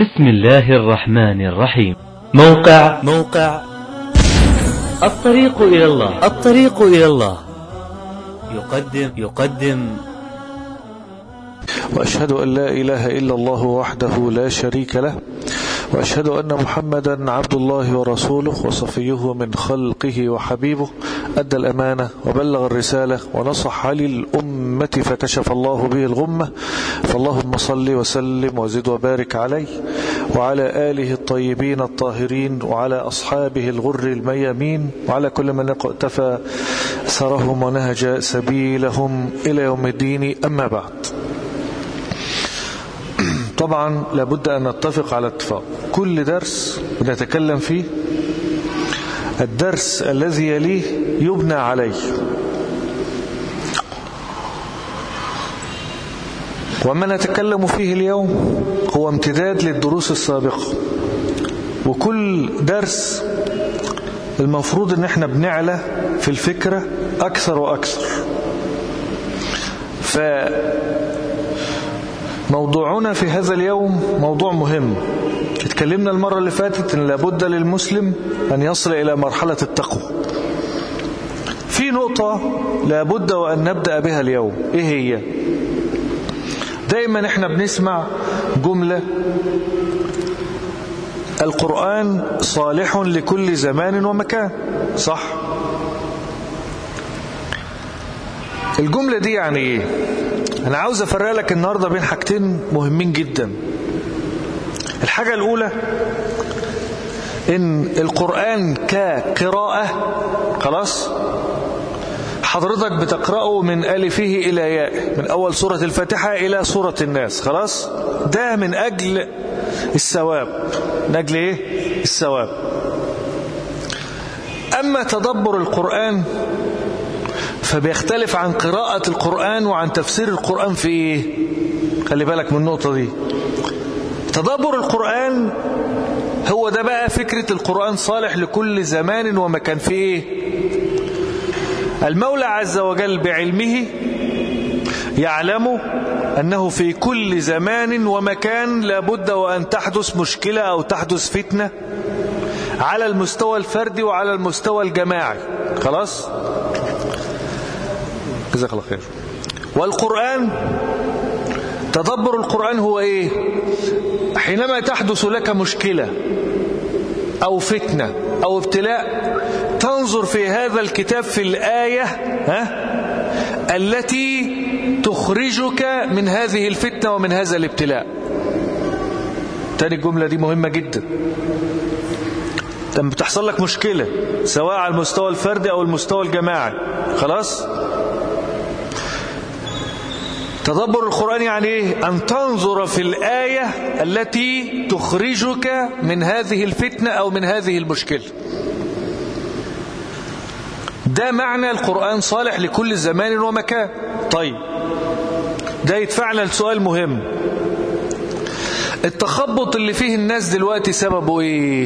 بسم الله الرحمن الرحيم موقع موقع الطريق إلى الله الطريق إلى الله يقدم يقدم وأشهد أن لا إله إلا الله وحده لا شريك له وأشهد أن محمدا عبد الله ورسوله وصفيه من خلقه وحبيبه أدى الأمانة وبلغ الرسالة ونصح للأمة فكشف الله به الغمة فاللهم صل وسلم وزد وبارك عليه وعلى آله الطيبين الطاهرين وعلى أصحابه الغر الميامين وعلى كل من اقتفى أثرهم ونهج سبيلهم إلى يوم الدين أما بعد طبعا لابد أن نتفق على اتفاق كل درس نتكلم فيه الدرس الذي يليه يبنى عليه وما نتكلم فيه اليوم هو امتداد للدروس السابقة وكل درس المفروض ان احنا بنعلى في الفكرة اكثر واكثر فموضوعنا في هذا اليوم موضوع مهم اتكلمنا المرة اللي فاتت ان لابد للمسلم ان يصل الى مرحلة التقوى في نقطة لابد وان نبدأ بها اليوم ايه هي دايما احنا بنسمع جملة القرآن صالح لكل زمان ومكان صح الجملة دي يعني ايه انا عاوز افرق لك النهاردة بين حاجتين مهمين جدا الحاجة الاولى ان القرآن كقراءة خلاص حضرتك بتقرأه من ألفه إلى ياء من أول سورة الفاتحة إلى سورة الناس خلاص ده من أجل الثواب من أجل إيه الثواب أما تدبر القرآن فبيختلف عن قراءة القرآن وعن تفسير القرآن في إيه خلي بالك من النقطة دي تدبر القرآن هو ده بقى فكرة القرآن صالح لكل زمان ومكان في إيه المولى عز وجل بعلمه يعلم أنه في كل زمان ومكان لابد وأن تحدث مشكلة أو تحدث فتنة على المستوى الفردي وعلى المستوى الجماعي خلاص جزاك الله خير والقرآن تدبر القرآن هو إيه حينما تحدث لك مشكلة أو فتنة أو ابتلاء تنظر في هذا الكتاب في الآية ها التي تخرجك من هذه الفتنة ومن هذا الابتلاء تاني الجملة دي مهمة جدا لما بتحصل لك مشكلة سواء على المستوى الفردي أو المستوى الجماعي خلاص تدبر القرآن يعني إيه أن تنظر في الآية التي تخرجك من هذه الفتنة أو من هذه المشكلة ده معنى القرآن صالح لكل زمان ومكان طيب ده يدفعنا لسؤال مهم التخبط اللي فيه الناس دلوقتي سببه ايه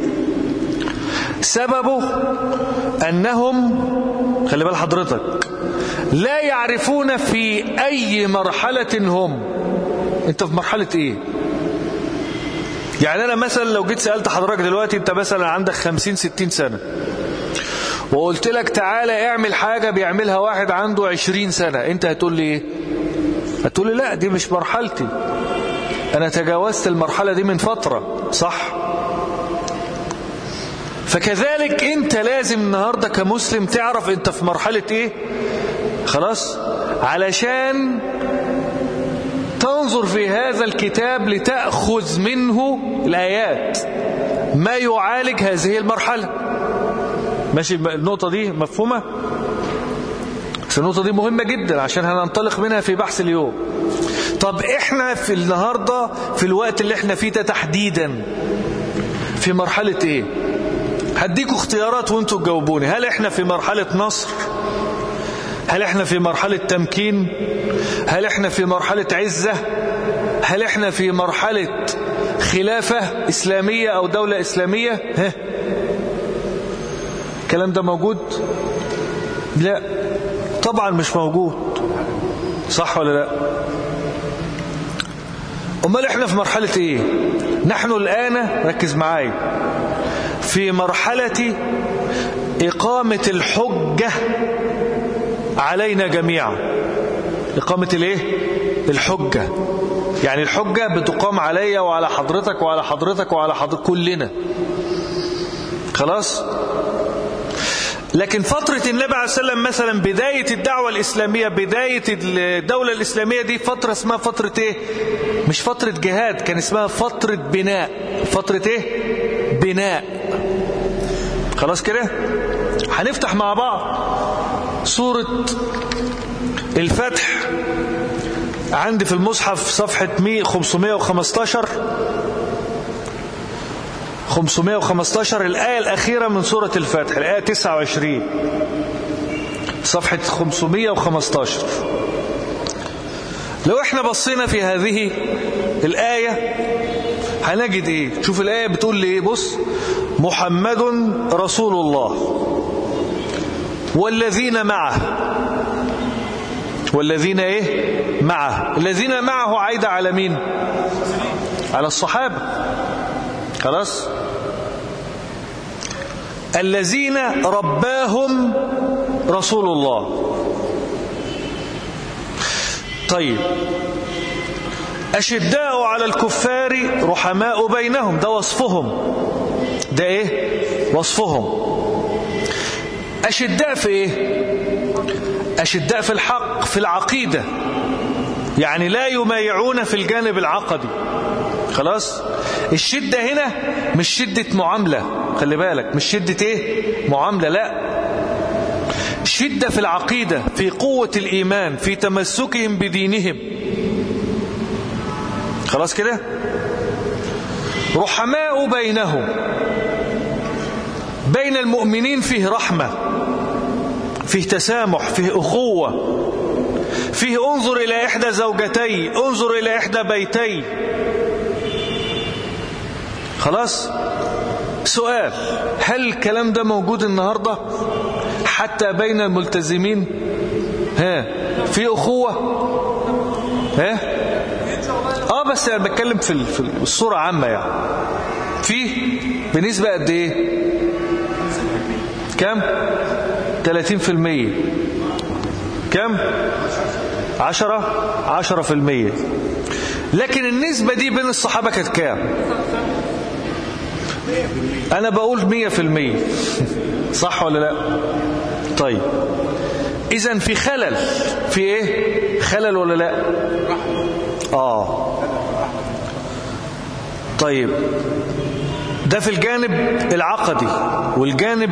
سببه انهم خلي بال حضرتك لا يعرفون في اي مرحلة هم انت في مرحلة ايه يعني انا مثلا لو جيت سألت حضرتك دلوقتي انت مثلا عندك خمسين ستين سنة وقلت لك تعالى اعمل حاجة بيعملها واحد عنده عشرين سنة انت هتقول لي ايه هتقول لي لا دي مش مرحلتي انا تجاوزت المرحلة دي من فترة صح فكذلك انت لازم النهاردة كمسلم تعرف انت في مرحلة ايه خلاص علشان تنظر في هذا الكتاب لتأخذ منه الآيات ما يعالج هذه المرحلة ماشي النقطة دي مفهومة بس النقطة دي مهمة جدا عشان هننطلق منها في بحث اليوم طب احنا في النهاردة في الوقت اللي احنا فيه ده تحديدا في مرحلة ايه هديكوا اختيارات وانتوا تجاوبوني هل احنا في مرحلة نصر هل احنا في مرحلة تمكين هل احنا في مرحلة عزة هل احنا في مرحلة خلافة إسلامية أو دولة إسلامية ها الكلام ده موجود لا طبعا مش موجود صح ولا لا امال احنا في مرحلة ايه نحن الآن ركز معاي في مرحلة إقامة الحجة علينا جميعا إقامة الإيه؟ الحجة يعني الحجة بتقام عليا وعلى حضرتك وعلى حضرتك وعلى حضرتك كلنا خلاص لكن فترة النبي عليه السلام مثلا بداية الدعوة الإسلامية بداية الدولة الإسلامية دي فترة اسمها فترة إيه مش فترة جهاد كان اسمها فترة بناء فترة إيه بناء خلاص كده هنفتح مع بعض سورة الفتح عندي في المصحف صفحة 515 515 الآية الأخيرة من سورة الفتح الآية 29 صفحة 515 لو احنا بصينا في هذه الآية هنجد ايه شوف الآية بتقول لي ايه بص محمد رسول الله والذين معه والذين ايه معه الذين معه عايدة على مين على الصحابة خلاص الذين رباهم رسول الله طيب أشداء على الكفار رحماء بينهم ده وصفهم ده ايه وصفهم أشداء في ايه أشداء في الحق في العقيدة يعني لا يمايعون في الجانب العقدي خلاص الشدة هنا مش شدة معاملة خلي بالك مش شدة ايه معاملة لا شدة في العقيدة في قوة الإيمان في تمسكهم بدينهم خلاص كده رحماء بينهم بين المؤمنين فيه رحمة فيه تسامح فيه أخوة فيه انظر إلى إحدى زوجتي انظر إلى إحدى بيتي خلاص سؤال هل الكلام ده موجود النهاردة حتى بين الملتزمين ها في أخوة ها اه بس انا بتكلم في في الصورة عامة يعني في بنسبة قد ايه كم 30% كم عشرة عشرة في المية لكن النسبة دي بين الصحابة كانت كام أنا بقول مية في المية صح ولا لا طيب إذا في خلل في إيه خلل ولا لا آه طيب ده في الجانب العقدي والجانب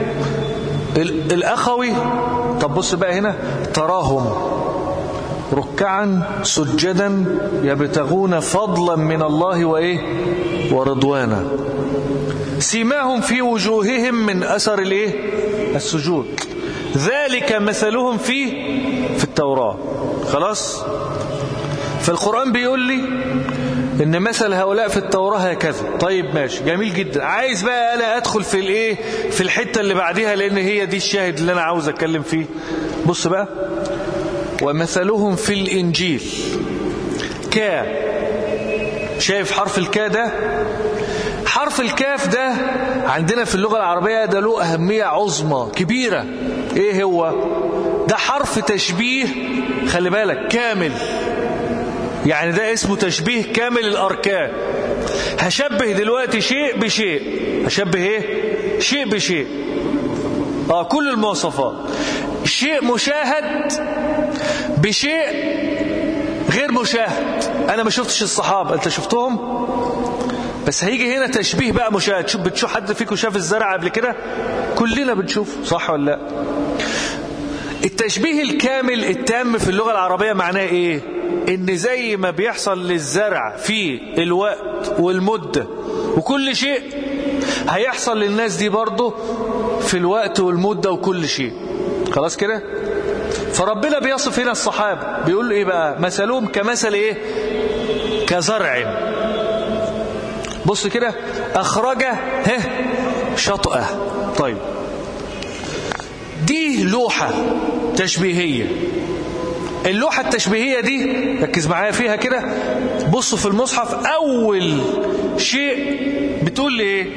الأخوي طب بص بقى هنا تراهم ركعا سجدا يبتغون فضلا من الله وإيه ورضوانا سيماهم في وجوههم من أثر الإيه السجود ذلك مثلهم في في التوراة خلاص فالقرآن بيقول لي ان مثل هؤلاء في التوراة هكذا طيب ماشي جميل جدا عايز بقى انا ادخل في الايه في الحتة اللي بعديها لان هي دي الشاهد اللي انا عاوز اتكلم فيه بص بقى ومثلهم في الانجيل كا شايف حرف الكا ده حرف الكاف ده عندنا في اللغة العربية ده له أهمية عظمى كبيرة ايه هو ده حرف تشبيه خلي بالك كامل يعني ده اسمه تشبيه كامل الأركان هشبه دلوقتي شيء بشيء هشبه ايه شيء بشيء اه كل المواصفات شيء مشاهد بشيء غير مشاهد انا ما شفتش الصحابة انت شفتهم بس هيجي هنا تشبيه بقى مشاهد شوف بتشوف حد فيكم شاف الزرع قبل كده كلنا بنشوف صح ولا لا التشبيه الكامل التام في اللغة العربية معناه ايه ان زي ما بيحصل للزرع في الوقت والمدة وكل شيء هيحصل للناس دي برضه في الوقت والمدة وكل شيء خلاص كده فربنا بيصف هنا الصحابة بيقول ايه بقى مثلهم كمثل ايه كزرع بص كده اخرج ها شطأه طيب دي لوحة تشبيهية اللوحة التشبيهية دي ركز معايا فيها كده بصوا في المصحف أول شيء بتقول لي إيه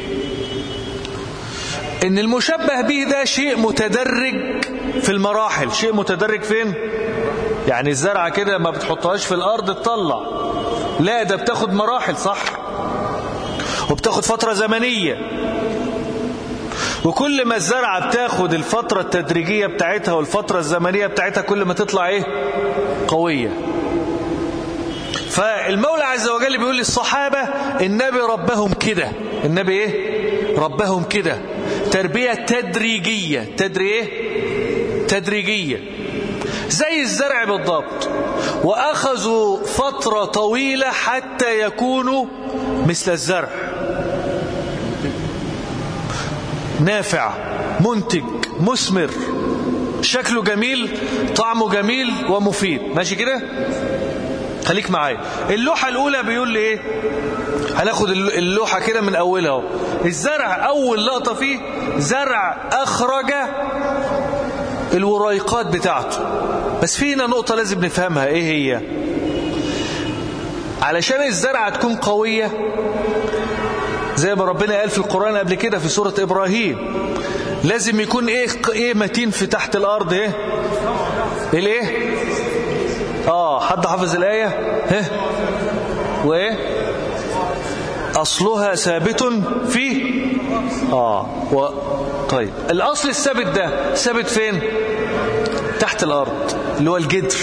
إن المشبه به ده شيء متدرج في المراحل شيء متدرج فين يعني الزرعة كده ما بتحطهاش في الأرض تطلع لا ده بتاخد مراحل صح وبتاخد فترة زمنية وكل ما الزرعة بتاخد الفترة التدريجية بتاعتها والفترة الزمنية بتاعتها كل ما تطلع ايه قوية فالمولى عز وجل بيقول للصحابة النبي ربهم كده النبي ايه ربهم كده تربية تدريجية تدري ايه تدريجية زي الزرع بالضبط وأخذوا فترة طويلة حتى يكونوا مثل الزرع نافع منتج مثمر شكله جميل طعمه جميل ومفيد ماشي كده خليك معايا اللوحة الأولى بيقول لي إيه هناخد اللوحة كده من أولها اهو الزرع أول لقطة فيه زرع أخرج الوريقات بتاعته بس فينا نقطة لازم نفهمها إيه هي علشان الزرعة تكون قوية زي ما ربنا قال في القرآن قبل كده في سورة إبراهيم لازم يكون إيه, إيه متين في تحت الأرض إيه الإيه آه حد حافظ الآية ها وإيه أصلها ثابت في آه و... طيب الأصل الثابت ده ثابت فين تحت الأرض اللي هو الجدر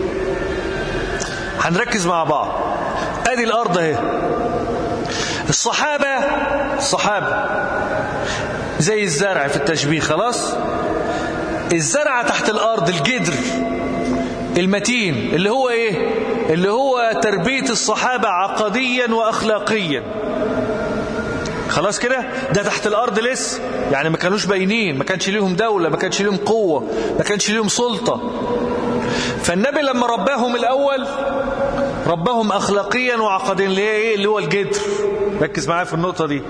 هنركز مع بعض ادي الارض اهي الصحابة الصحابة زي الزرع في التشبيه خلاص الزرع تحت الارض الجدر المتين اللي هو ايه اللي هو تربية الصحابة عقديا واخلاقيا خلاص كده ده تحت الارض لسه يعني ما كانوش باينين ما كانش ليهم دولة ما كانش ليهم قوة ما كانش ليهم سلطة فالنبي لما رباهم الاول ربهم اخلاقيا وعقديا اللي هي ايه اللي هو الجدر ركز معايا في النقطة دي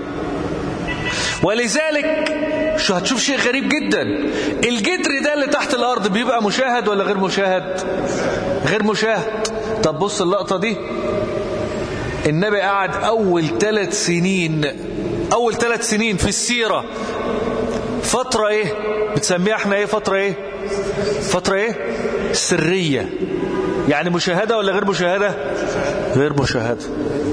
ولذلك شو هتشوف شيء غريب جدا الجدر ده اللي تحت الارض بيبقى مشاهد ولا غير مشاهد غير مشاهد طب بص اللقطة دي النبي قعد اول ثلاث سنين اول ثلاث سنين في السيرة فترة ايه بتسميها احنا ايه فترة ايه فترة ايه سرية يعني مشاهدة ولا غير مشاهدة غير مشاهدة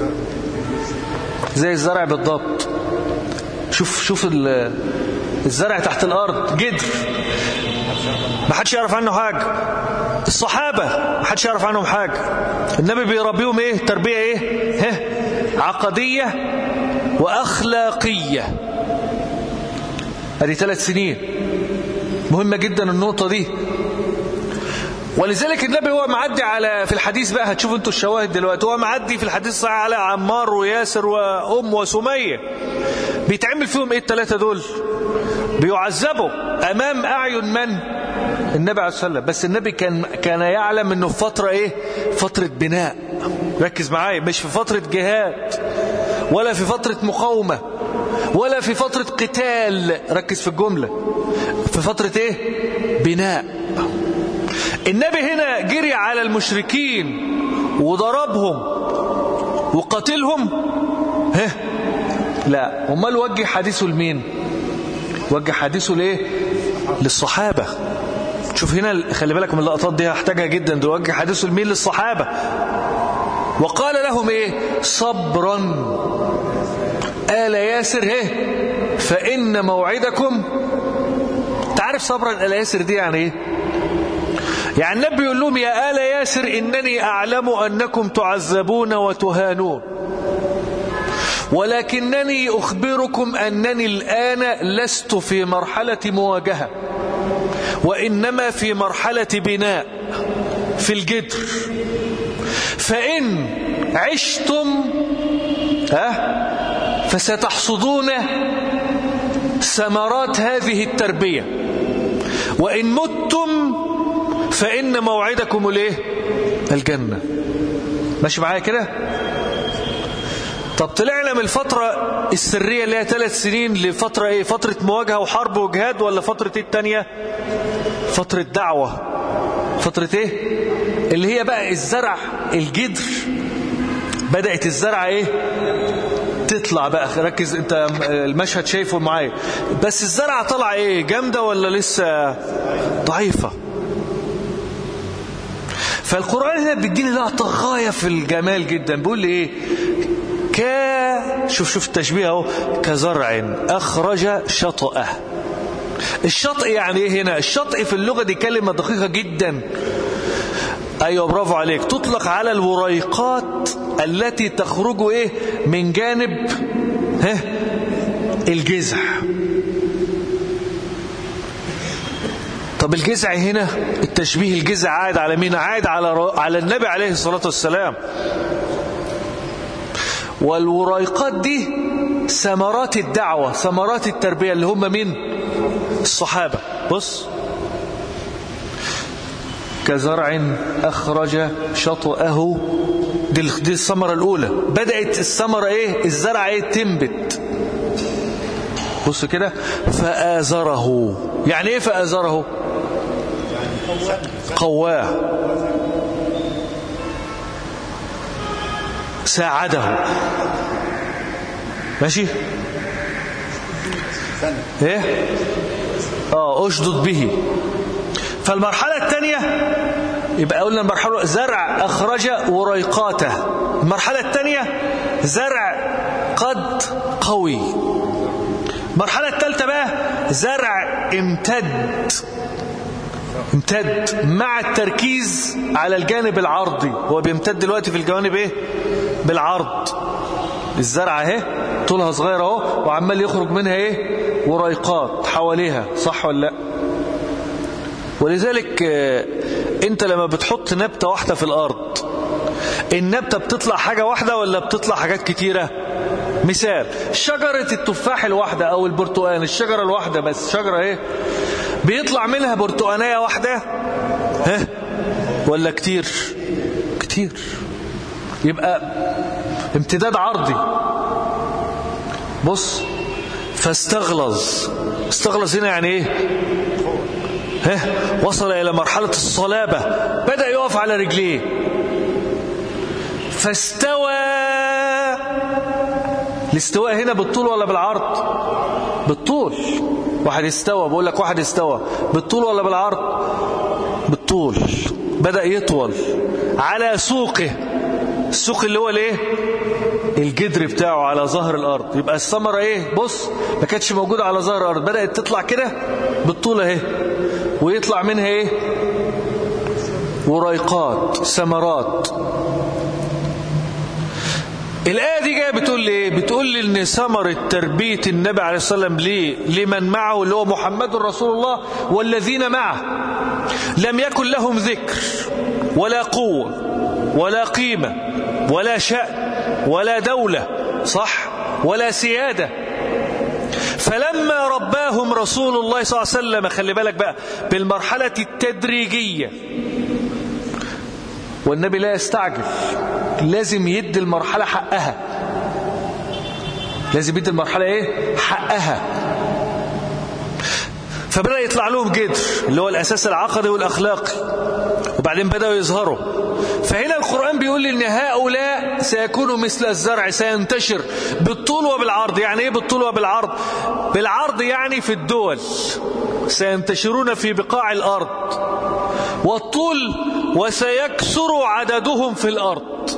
زي الزرع بالضبط شوف شوف الزرع تحت الأرض جدر ما حدش يعرف عنه حاجة الصحابة ما حدش يعرف عنهم حاجة النبي بيربيهم ايه تربية ايه ها عقدية وأخلاقية ادي ثلاث سنين مهمة جدا النقطة دي ولذلك النبي هو معدي على في الحديث بقى هتشوفوا انتوا الشواهد دلوقتي هو معدي في الحديث الصحيح على عمار وياسر وام وسميه بيتعمل فيهم ايه الثلاثه دول بيعذبوا امام اعين من النبي عليه الصلاه والسلام بس النبي كان كان يعلم انه في فتره ايه فتره بناء ركز معايا مش في فتره جهاد ولا في فتره مقاومه ولا في فتره قتال ركز في الجمله في فتره ايه بناء النبي هنا جري على المشركين وضربهم وقتلهم ها لا امال وجه حديثه لمين وجه حديثه ليه للصحابة شوف هنا خلي بالك من اللقطات دي هحتاجها جدا ده وجه حديثه لمين للصحابة وقال لهم ايه صبرا آل ياسر ايه فإن موعدكم تعرف صبرا آل ياسر دي يعني ايه يعني النبي يقول لهم يا آل ياسر إنني أعلم أنكم تعذبون وتهانون ولكنني أخبركم أنني الآن لست في مرحلة مواجهة وإنما في مرحلة بناء في الجدر فإن عشتم ها فستحصدون ثمرات هذه التربية وإن متم فإن موعدكم الايه الجنة ماشي معايا كده طب طلعنا من الفترة السرية اللي هي ثلاث سنين لفترة ايه فترة مواجهة وحرب وجهاد ولا فترة ايه التانية فترة دعوة فترة ايه اللي هي بقى الزرع الجدر بدأت الزرع ايه تطلع بقى ركز انت المشهد شايفه معايا بس الزرعة طلع ايه جامدة ولا لسه ضعيفة فالقرآن هنا بيديني لقطة غاية في الجمال جدا بيقول لي ايه ك شوف شوف التشبيه اهو كزرع أخرج شطأه الشطء يعني ايه هنا الشطء في اللغة دي كلمة دقيقة جدا ايوه برافو عليك تطلق على الوريقات التي تخرج ايه من جانب ها الجذع طب الجذع هنا التشبيه الجذع عاد على مين عاد على على النبي عليه الصلاة والسلام والوريقات دي ثمرات الدعوة ثمرات التربية اللي هم مين الصحابة بص كزرع أخرج شطأه دي دي الثمرة الأولى بدأت الثمرة إيه الزرع إيه تنبت بص كده فآزره يعني إيه فآزره قواه ساعده ماشي ايه اه اشدد به فالمرحلة الثانية يبقى قلنا المرحلة زرع أخرج وريقاته المرحلة الثانية زرع قد قوي المرحلة الثالثة بقى زرع امتد امتد مع التركيز على الجانب العرضي هو بيمتد دلوقتي في الجوانب ايه بالعرض الزرعة اهي طولها صغير اهو وعمال يخرج منها ايه وريقات حواليها صح ولا لا ولذلك انت لما بتحط نبتة واحدة في الارض النبتة بتطلع حاجة واحدة ولا بتطلع حاجات كتيرة مثال شجرة التفاح الواحدة او البرتقال الشجرة الواحدة بس شجرة ايه بيطلع منها برتقانية واحدة ها ولا كتير كتير يبقى امتداد عرضي بص فاستغلظ استغلظ هنا يعني ايه ها وصل الى مرحلة الصلابة بدأ يقف على رجليه فاستوى الاستواء هنا بالطول ولا بالعرض بالطول واحد استوى بقول لك واحد استوى بالطول ولا بالعرض بالطول بدأ يطول على سوقه السوق اللي هو الايه الجدر بتاعه على ظهر الارض يبقى الثمره ايه بص ما كانتش موجوده على ظهر الارض بدات تطلع كده بالطول اهي ويطلع منها ايه وريقات ثمرات الآية دي جاية بتقول لي ايه بتقول لي ان ثمرة تربية النبي عليه الصلاة والسلام ليه لمن معه اللي هو محمد رسول الله والذين معه لم يكن لهم ذكر ولا قوة ولا قيمة ولا شأن ولا دولة صح ولا سيادة فلما رباهم رسول الله صلى الله عليه وسلم خلي بالك بقى بالمرحلة التدريجية والنبي لا يستعجل لازم يدي المرحلة حقها لازم يدي المرحلة ايه حقها فبدأ يطلع لهم جدر اللي هو الأساس العقدي والأخلاقي وبعدين بدأوا يظهروا فهنا القرآن بيقول لي ان هؤلاء سيكونوا مثل الزرع سينتشر بالطول وبالعرض يعني ايه بالطول وبالعرض بالعرض يعني في الدول سينتشرون في بقاع الأرض والطول وسيكثر عددهم في الأرض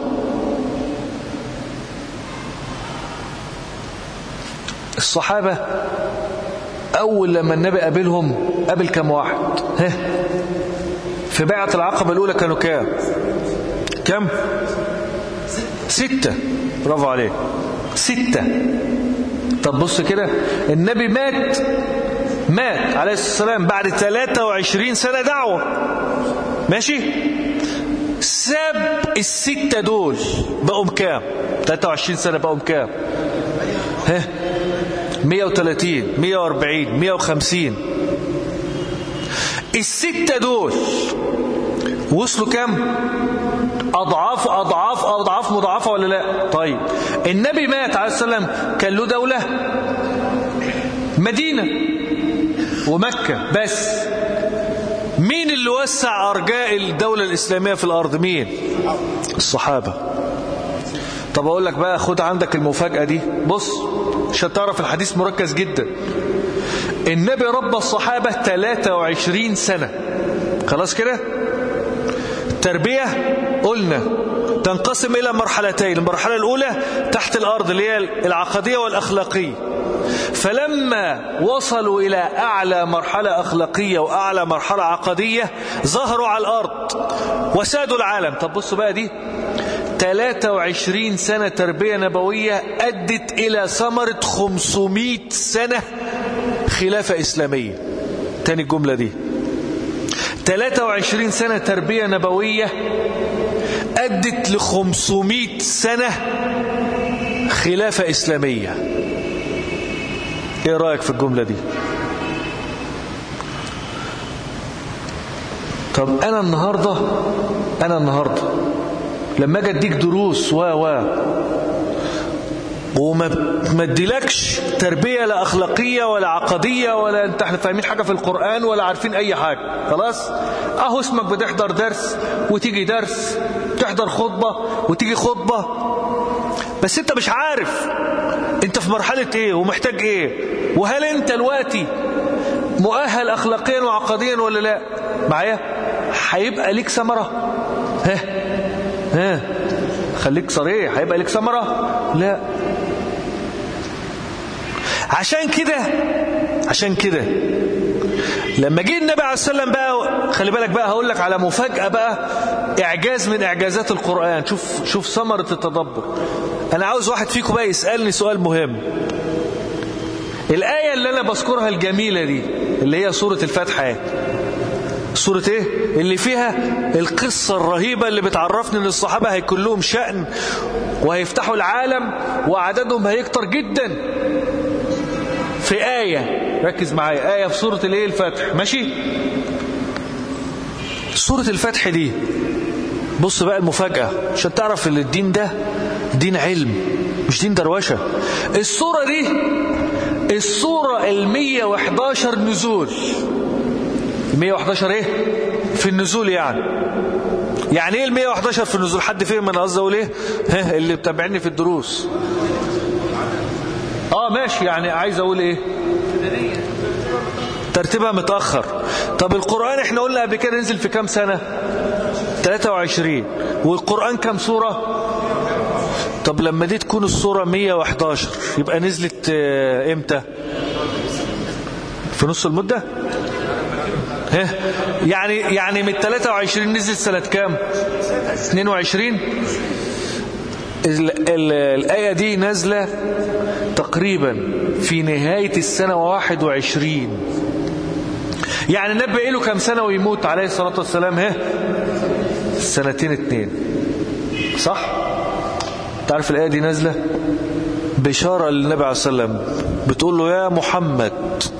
الصحابة أول لما النبي قابلهم قابل كم واحد ها في بيعة العقبة الأولى كانوا كام كم ستة برافو عليك ستة طب بص كده النبي مات مات عليه الصلاة والسلام بعد 23 سنة دعوة ماشي ساب الستة دول بقوا كام 23 سنة بقوا كام ها 130 140 150 الستة دول وصلوا كام أضعاف أضعاف أضعاف مضاعفة ولا لا طيب النبي مات عليه السلام كان له دولة مدينة ومكة بس مين اللي وسع أرجاء الدولة الإسلامية في الأرض مين الصحابة طب أقول لك بقى خد عندك المفاجأة دي بص عشان تعرف الحديث مركز جدا النبي ربى الصحابة 23 سنة خلاص كده تربية قلنا تنقسم إلى مرحلتين المرحلة الأولى تحت الأرض اللي هي العقدية والأخلاقية فلما وصلوا إلى أعلى مرحلة أخلاقية وأعلى مرحلة عقدية ظهروا على الأرض وسادوا العالم طب بصوا بقى دي 23 سنة تربية نبوية أدت إلى ثمرة 500 سنة خلافة إسلامية تاني الجملة دي 23 سنة تربية نبوية أدت ل 500 سنة خلافة إسلامية إيه رأيك في الجملة دي طب أنا النهاردة أنا النهاردة لما أجي أديك دروس و و وما ما اديلكش تربية لا أخلاقية ولا عقدية ولا انت احنا فاهمين حاجة في القرآن ولا عارفين أي حاجة خلاص اهو اسمك بتحضر درس وتيجي درس تحضر خطبة وتيجي خطبة بس انت مش عارف انت في مرحلة ايه ومحتاج ايه وهل انت دلوقتي مؤهل أخلاقيا وعقديا ولا لا معايا هيبقى ليك ثمرة ها ها خليك صريح هيبقى لك ثمرة لا عشان كده عشان كده لما جه النبي عليه السلام بقى خلي بالك بقى هقول لك على مفاجأة بقى إعجاز من إعجازات القرآن شوف شوف ثمرة التدبر أنا عاوز واحد فيكم بقى يسألني سؤال مهم الآية اللي أنا بذكرها الجميلة دي اللي هي سورة الفاتحة سورة ايه اللي فيها القصة الرهيبة اللي بتعرفني ان الصحابة هيكون لهم شأن وهيفتحوا العالم وعددهم هيكتر جدا في آية ركز معايا آية في سورة الايه الفتح ماشي سورة الفتح دي بص بقى المفاجأة عشان تعرف ان الدين ده دين علم مش دين دروشة السورة دي السورة المية وحداشر نزول 111 ايه في النزول يعني يعني ايه ال 111 في النزول حد فهم انا قصدي اقول ايه ها اللي بتابعني في الدروس اه ماشي يعني عايز اقول ايه ترتيبها متاخر طب القران احنا قلنا قبل كده نزل في كام سنه 23 والقران كام سوره طب لما دي تكون السوره 111 يبقى نزلت امتى في نص المده ها يعني يعني من 23 نزل سنة كام 22 ال ال الآية دي نازلة تقريبا في نهاية السنة 21 يعني النبي له كم سنة ويموت عليه الصلاة والسلام ها سنتين اتنين صح تعرف الآية دي نازلة بشارة للنبي عليه الصلاة والسلام بتقول له يا محمد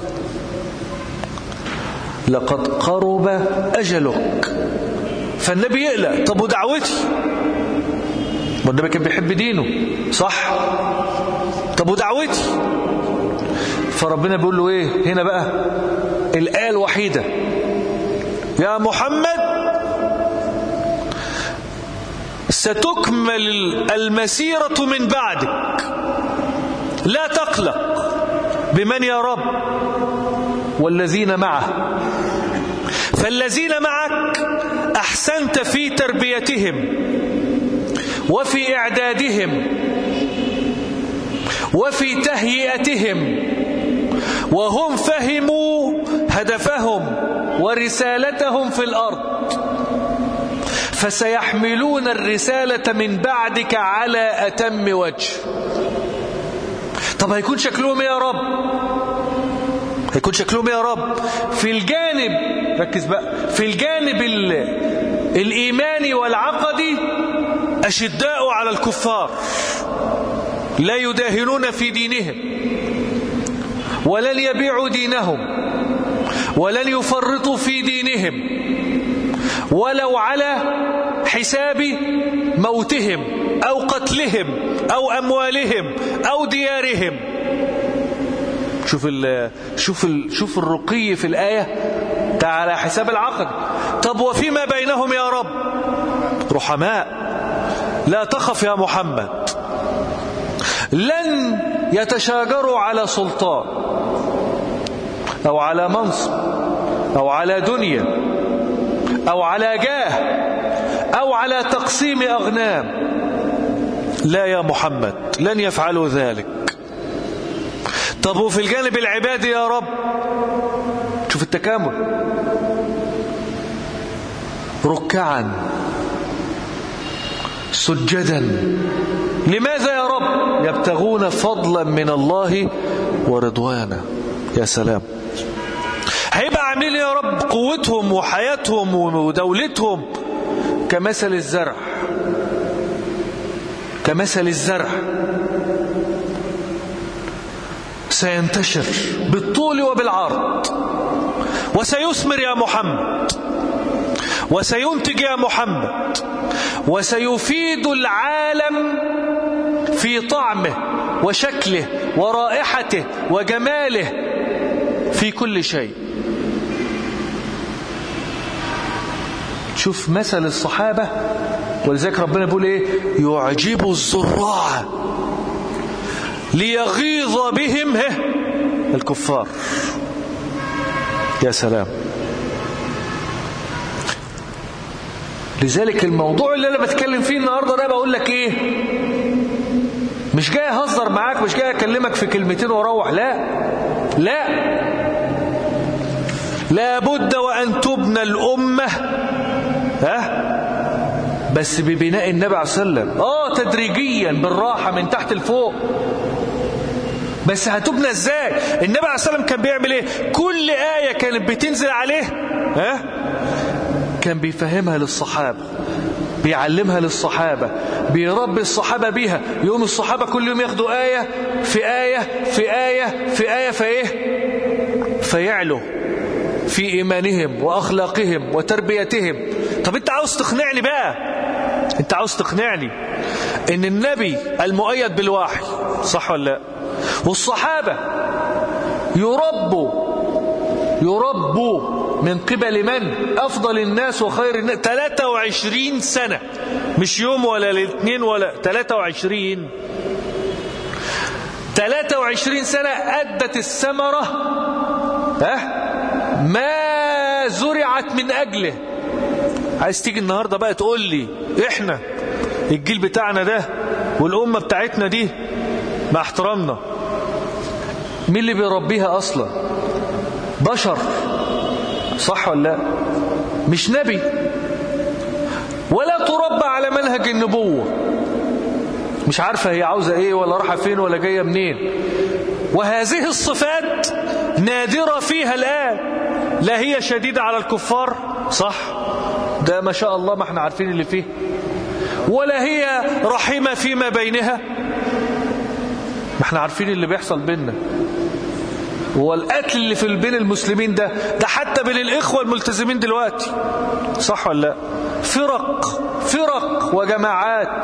لقد قرب أجلك فالنبي يقلق طب ودعوتي والنبي كان بيحب دينه صح طب ودعوتي فربنا بيقول له ايه هنا بقى الآية الوحيدة يا محمد ستكمل المسيرة من بعدك لا تقلق بمن يا رب والذين معه فالذين معك أحسنت في تربيتهم وفي إعدادهم وفي تهيئتهم وهم فهموا هدفهم ورسالتهم في الأرض فسيحملون الرسالة من بعدك على أتم وجه طب هيكون شكلهم يا رب هيكون شكلهم يا رب في الجانب ركز بقى في الجانب الإيماني والعقدي أشداء على الكفار لا يداهنون في دينهم ولن يبيعوا دينهم ولن يفرطوا في دينهم ولو على حساب موتهم أو قتلهم أو أموالهم أو ديارهم شوف ال شوف ال شوف الرقي في الآية على حساب العقد طب وفيما بينهم يا رب رحماء لا تخف يا محمد لن يتشاجروا على سلطان أو على منصب أو على دنيا أو على جاه أو على تقسيم أغنام لا يا محمد لن يفعلوا ذلك طب وفي الجانب العبادي يا رب شوف التكامل ركعا سجدا لماذا يا رب يبتغون فضلا من الله ورضوانا يا سلام هيبقى عاملين يا رب قوتهم وحياتهم ودولتهم كمثل الزرع كمثل الزرع سينتشر بالطول وبالعرض وسيثمر يا محمد وسينتج يا محمد وسيفيد العالم في طعمه وشكله ورائحته وجماله في كل شيء شوف مثل الصحابة ولذلك ربنا بيقول ايه يعجب الزراع ليغيظ بهم هه الكفار يا سلام لذلك الموضوع اللي انا بتكلم فيه النهارده ده بقول لك ايه مش جاي اهزر معاك مش جاي اكلمك في كلمتين واروح لا لا لابد وان تبنى الامه ها بس ببناء النبي عليه الصلاه والسلام اه تدريجيا بالراحه من تحت لفوق بس هتبنى ازاي النبي عليه الصلاه والسلام كان بيعمل ايه كل ايه كانت بتنزل عليه ها كان بيفهمها للصحابه بيعلمها للصحابة بيربي الصحابة بيها يوم الصحابة كل يوم ياخدوا آية في آية في آية في آية فإيه فيعلوا في إيمانهم وأخلاقهم وتربيتهم طب أنت عاوز تقنعني بقى أنت عاوز تقنعني إن النبي المؤيد بالوحي صح ولا لا والصحابة يربوا يربوا من قبل من أفضل الناس وخير الناس 23 سنة مش يوم ولا الاثنين ولا 23 23 سنة أدت الثمرة ها ما زرعت من أجله عايز تيجي النهاردة بقى تقول لي إحنا الجيل بتاعنا ده والأمة بتاعتنا دي مع احترامنا مين اللي بيربيها أصلا بشر صح ولا لا مش نبي ولا تربى على منهج النبوة مش عارفة هي عاوزة ايه ولا رايحة فين ولا جاية منين وهذه الصفات نادرة فيها الآن لا هي شديدة على الكفار صح ده ما شاء الله ما احنا عارفين اللي فيه ولا هي رحمة فيما بينها ما احنا عارفين اللي بيحصل بيننا والقتل اللي في بين المسلمين ده ده حتى بين الإخوة الملتزمين دلوقتي صح ولا لا فرق فرق وجماعات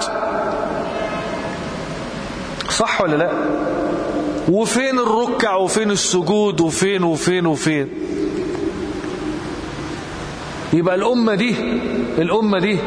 صح ولا لا وفين الركع وفين السجود وفين وفين وفين يبقى الأمة دي الأمة دي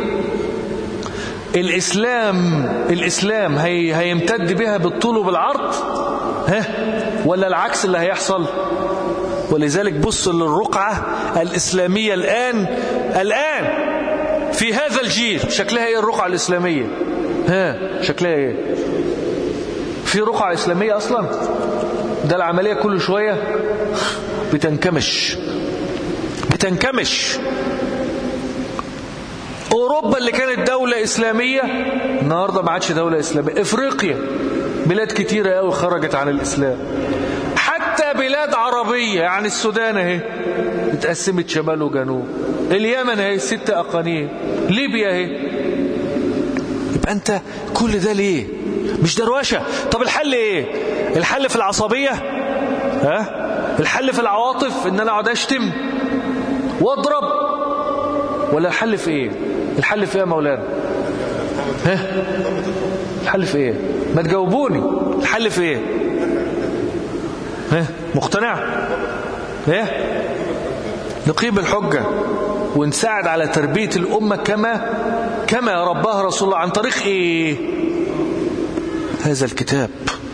الإسلام الإسلام هي هيمتد بها بالطول وبالعرض ها ولا العكس اللي هيحصل ولذلك بص للرقعة الإسلامية الآن الآن في هذا الجيل شكلها ايه الرقعة الإسلامية ها شكلها ايه في رقعة إسلامية أصلا ده العملية كل شوية بتنكمش بتنكمش أوروبا اللي كانت دولة إسلامية النهاردة ما عادش دولة إسلامية إفريقيا بلاد كتيرة قوي خرجت عن الإسلام حتى بلاد عربية يعني السودان اهي اتقسمت شمال وجنوب اليمن اهي ست أقانيم ليبيا اهي يبقى أنت كل ده ليه مش دروشة طب الحل ايه الحل في العصبية ها الحل في العواطف ان انا اقعد اشتم واضرب ولا الحل في ايه الحل في ايه يا مولانا ها الحل في ايه ما تجاوبوني الحل في ايه ها مقتنع ايه نقيم الحجة ونساعد على تربية الأمة كما كما رباها رسول الله عن طريق إيه هذا الكتاب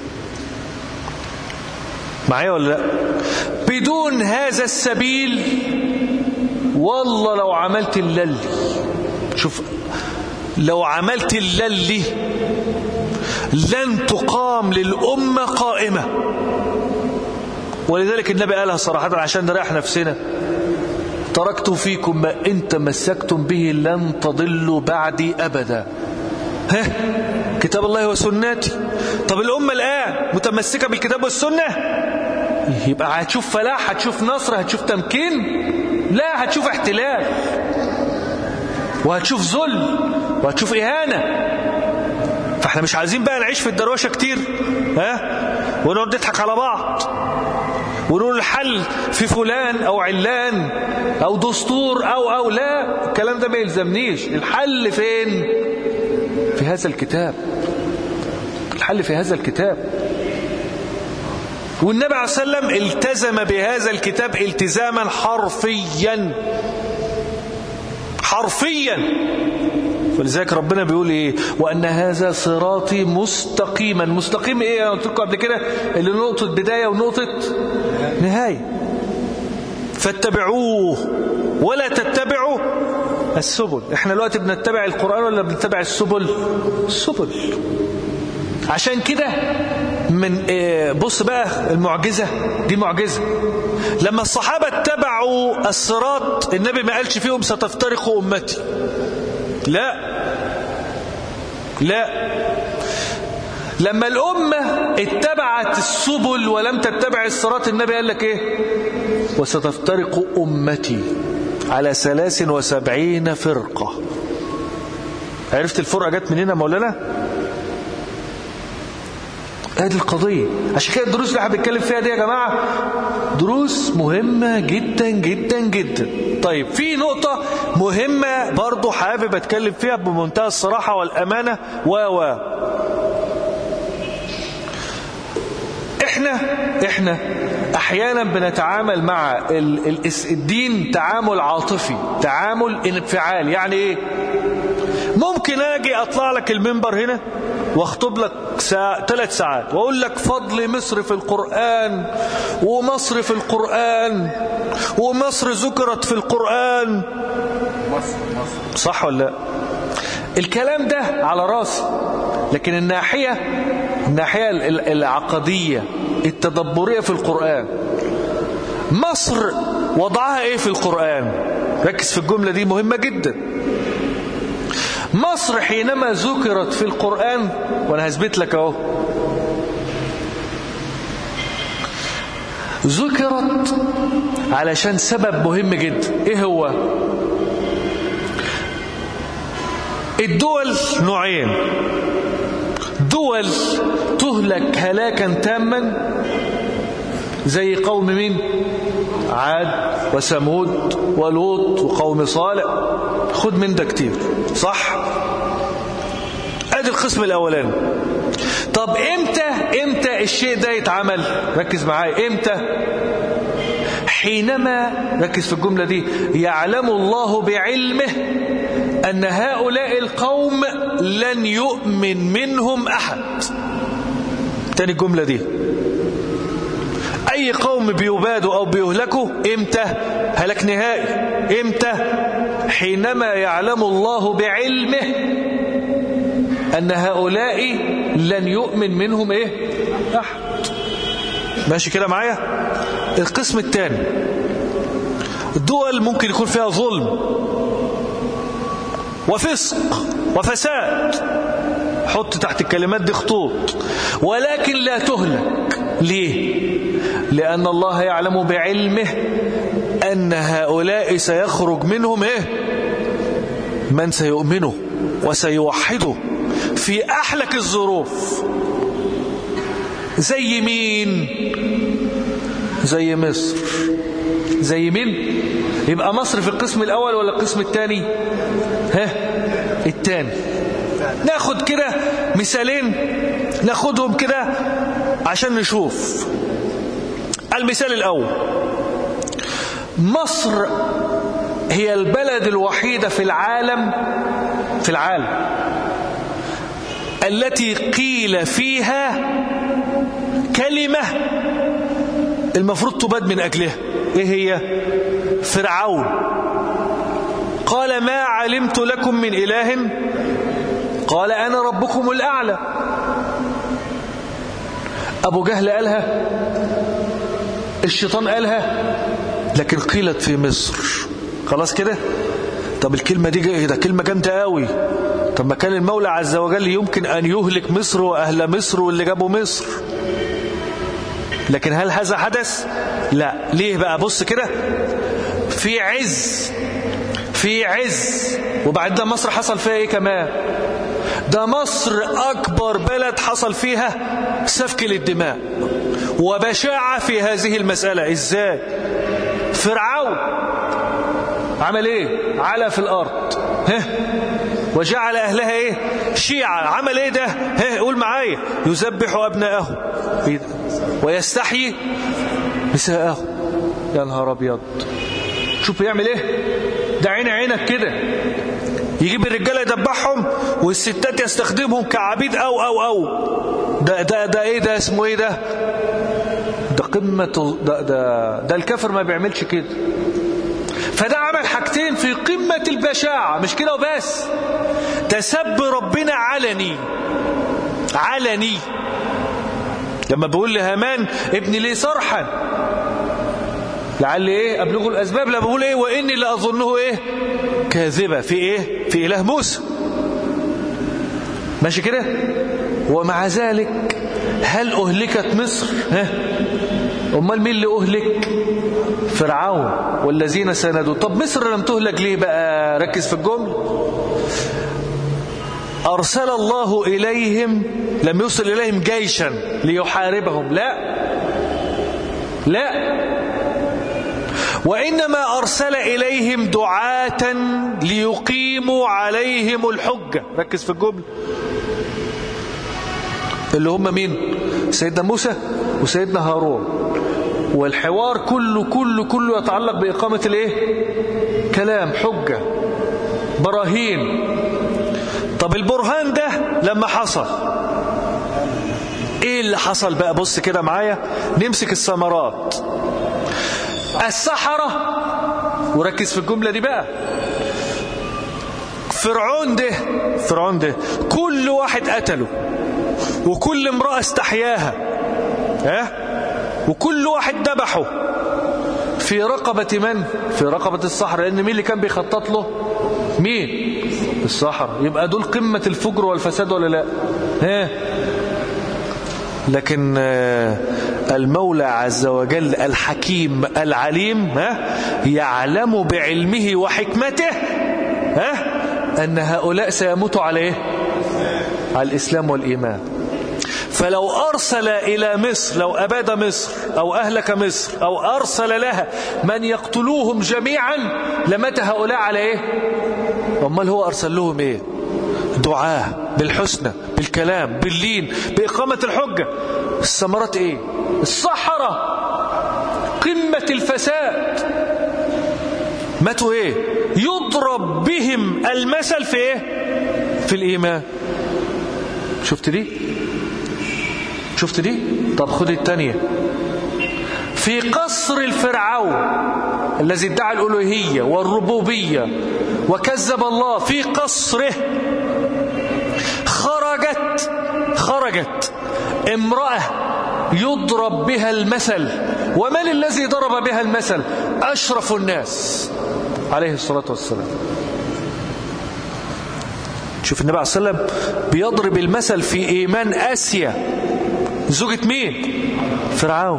معايا ولا لا بدون هذا السبيل والله لو عملت الللي شوف لو عملت الللي لن تقام للأمة قائمة ولذلك النبي قالها صراحة عشان نريح نفسنا تركت فيكم ما إن تمسكتم به لن تضلوا بعدي أبدا ها كتاب الله وسنتي طب الأمة الآن متمسكة بالكتاب والسنة يبقى هتشوف فلاح هتشوف نصر هتشوف تمكين لا هتشوف احتلال وهتشوف ذل وهتشوف إهانة فاحنا مش عايزين بقى نعيش في الدروشة كتير ها ونقعد نضحك على بعض ونقول الحل في فلان أو علان أو دستور أو أو لا الكلام ده ما يلزمنيش الحل فين في هذا الكتاب الحل في هذا الكتاب والنبي عليه الصلاة والسلام التزم بهذا الكتاب التزاما حرفيا حرفيا ولذلك ربنا بيقول ايه وان هذا صراطي مستقيما مستقيم ايه انا قلت لكم قبل كده اللي نقطه بدايه ونقطه نهايه فاتبعوه ولا تتبعوا السبل احنا دلوقتي بنتبع القران ولا بنتبع السبل السبل عشان كده من إيه بص بقى المعجزة دي معجزة لما الصحابة اتبعوا الصراط النبي ما قالش فيهم ستفترق أمتي لا لا لما الأمة اتبعت السبل ولم تتبع الصراط النبي قال لك ايه وستفترق أمتي على ثلاث وسبعين فرقة عرفت الفرقة جت منين يا مولانا هذه القضية عشان كده الدروس اللي احنا بنتكلم فيها دي يا جماعة دروس مهمة جدا جدا جدا طيب في نقطة مهمة برضو حابب اتكلم فيها بمنتهى الصراحة والأمانة و و احنا احنا احيانا بنتعامل مع ال ال الدين تعامل عاطفي تعامل انفعال يعني ايه ممكن اجي اطلع لك المنبر هنا واخطب لك ساعة ثلاث ساعات واقول لك فضل مصر في القرآن ومصر في القرآن ومصر ذكرت في القرآن مصر مصر صح ولا لا الكلام ده على راسي لكن الناحية الناحية العقدية التدبرية في القرآن مصر وضعها ايه في القرآن ركز في الجملة دي مهمة جدا مصر حينما ذكرت في القرآن وانا هثبت لك اهو ذكرت علشان سبب مهم جدا ايه هو الدول نوعين دول تهلك هلاكا تاما زي قوم مين عاد وثمود ولوط وقوم صالح خد من ده كتير صح ادي القسم الاولاني طب امتى امتى الشيء ده يتعمل ركز معايا امتى حينما ركز في الجملة دي يعلم الله بعلمه أن هؤلاء القوم لن يؤمن منهم أحد تاني الجملة دي أي قوم بيبادوا أو بيهلكوا إمتى هلك نهائي إمتى حينما يعلم الله بعلمه أن هؤلاء لن يؤمن منهم إيه أحد ماشي كده معايا القسم الثاني الدول ممكن يكون فيها ظلم وفسق وفساد حط تحت الكلمات دي خطوط ولكن لا تهلك ليه لأن الله يعلم بعلمه أن هؤلاء سيخرج منهم إيه من سيؤمنه وسيوحده في أحلك الظروف زي مين زي مصر زي مين يبقى مصر في القسم الأول ولا القسم الثاني ها الثاني ناخد كده مثالين ناخدهم كده عشان نشوف المثال الأول مصر هي البلد الوحيدة في العالم في العالم التي قيل فيها كلمة المفروض تباد من أجلها إيه هي فرعون قال ما علمت لكم من إله قال أنا ربكم الأعلى أبو جهل قالها الشيطان قالها لكن قيلت في مصر خلاص كده طب الكلمة دي ده كلمة جامدة قوي طب ما كان المولى عز وجل يمكن أن يهلك مصر وأهل مصر واللي جابوا مصر لكن هل هذا حدث لا ليه بقى بص كده في عز في عز وبعد ده مصر حصل فيها ايه كمان ده مصر اكبر بلد حصل فيها سفك للدماء وبشاعة في هذه المسألة ازاي فرعون عمل ايه على في الارض ها وجعل اهلها ايه شيعة عمل ايه ده ها قول معايا يذبح ابنائه ويستحيي نساءه يا نهار ابيض شوف بيعمل ايه ده عين عينك كده يجيب الرجاله يدبحهم والستات يستخدمهم كعبيد او او او ده ده ده ايه ده اسمه ايه ده ده قمه ده ده, ده الكافر ما بيعملش كده فده عمل حاجتين في قمه البشاعه مش كده وبس ده سب ربنا علني علني لما بقول لهامان ابني لي صرحا لعل ايه ابلغوا الاسباب لما بقول ايه واني لاظنه ايه كاذبه في ايه في اله موسى ماشي كده ومع ذلك هل اهلكت مصر ها امال مين اللي اهلك فرعون والذين سندوا طب مصر لم تهلك ليه بقى ركز في الجمله أرسل الله إليهم لم يرسل إليهم جيشا ليحاربهم لا لا وإنما أرسل إليهم دعاة ليقيموا عليهم الحجة ركز في الجملة اللي هم مين سيدنا موسى وسيدنا هارون والحوار كله كله كله يتعلق بإقامة الايه كلام حجة براهين طب البرهان ده لما حصل ايه اللي حصل بقى بص كده معايا نمسك الثمرات السحرة وركز في الجملة دي بقى فرعون ده فرعون ده كل واحد قتله وكل امرأة استحياها ها وكل واحد ذبحه في رقبة من في رقبة السحرة لأن مين اللي كان بيخطط له مين السحرة يبقى دول قمة الفجر والفساد ولا لا ها لكن المولى عز وجل الحكيم العليم ها يعلم بعلمه وحكمته ها أن هؤلاء سيموتوا على ايه على الإسلام والإيمان فلو أرسل إلى مصر لو أباد مصر أو أهلك مصر أو أرسل لها من يقتلوهم جميعا لمات هؤلاء على إيه أمال هو أرسل لهم إيه دعاء بالحسنى بالكلام باللين بإقامة الحجة الثمرات إيه الصحراء قمة الفساد ماتوا إيه يضرب بهم المثل في إيه في الإيمان شفت دي شفت دي طب خد التانية في قصر الفرعون الذي ادعى الألوهية والربوبية وكذب الله في قصره خرجت خرجت امرأة يضرب بها المثل ومن الذي ضرب بها المثل أشرف الناس عليه الصلاة والسلام شوف النبي عليه الصلاة والسلام بيضرب المثل في إيمان آسيا زوجة مين فرعون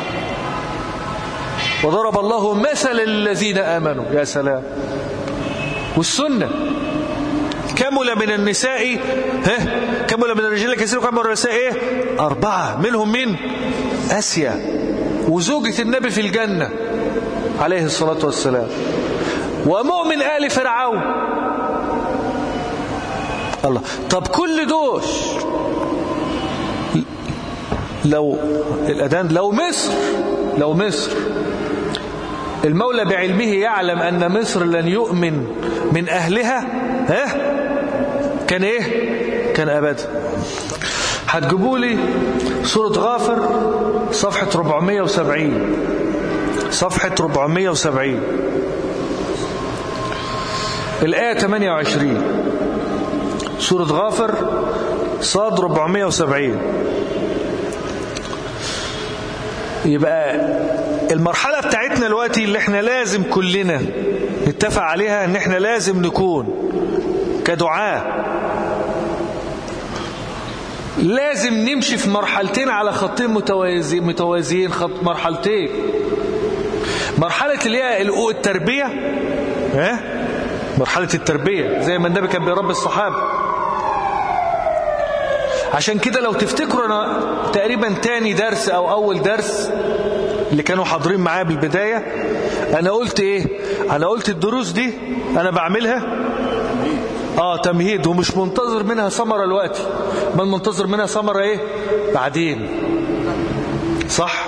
وضرب الله مثل الذين آمنوا يا سلام والسنة كمل من النساء ها كمل من الرجال كثير وكمل من النساء ايه أربعة منهم مين آسيا وزوجة النبي في الجنة عليه الصلاة والسلام ومؤمن آل فرعون الله طب كل دول لو الأذان لو مصر لو مصر المولى بعلمه يعلم أن مصر لن يؤمن من أهلها ها كان إيه كان أبدا هتجيبوا لي سورة غافر صفحة 470 صفحة 470 الآية 28 سورة غافر صاد 470 يبقى المرحلة بتاعتنا دلوقتي اللي احنا لازم كلنا نتفق عليها ان احنا لازم نكون كدعاء لازم نمشي في مرحلتين على خطين متوازيين متوازيين خط مرحلتين مرحلة اللي هي التربية ها مرحلة التربية زي ما النبي كان بيربي الصحابة عشان كده لو تفتكروا أنا تقريبا تاني درس أو أول درس اللي كانوا حاضرين معايا بالبداية أنا قلت إيه أنا قلت الدروس دي أنا بعملها آه تمهيد ومش منتظر منها ثمرة الوقت بل منتظر منها ثمرة إيه بعدين صح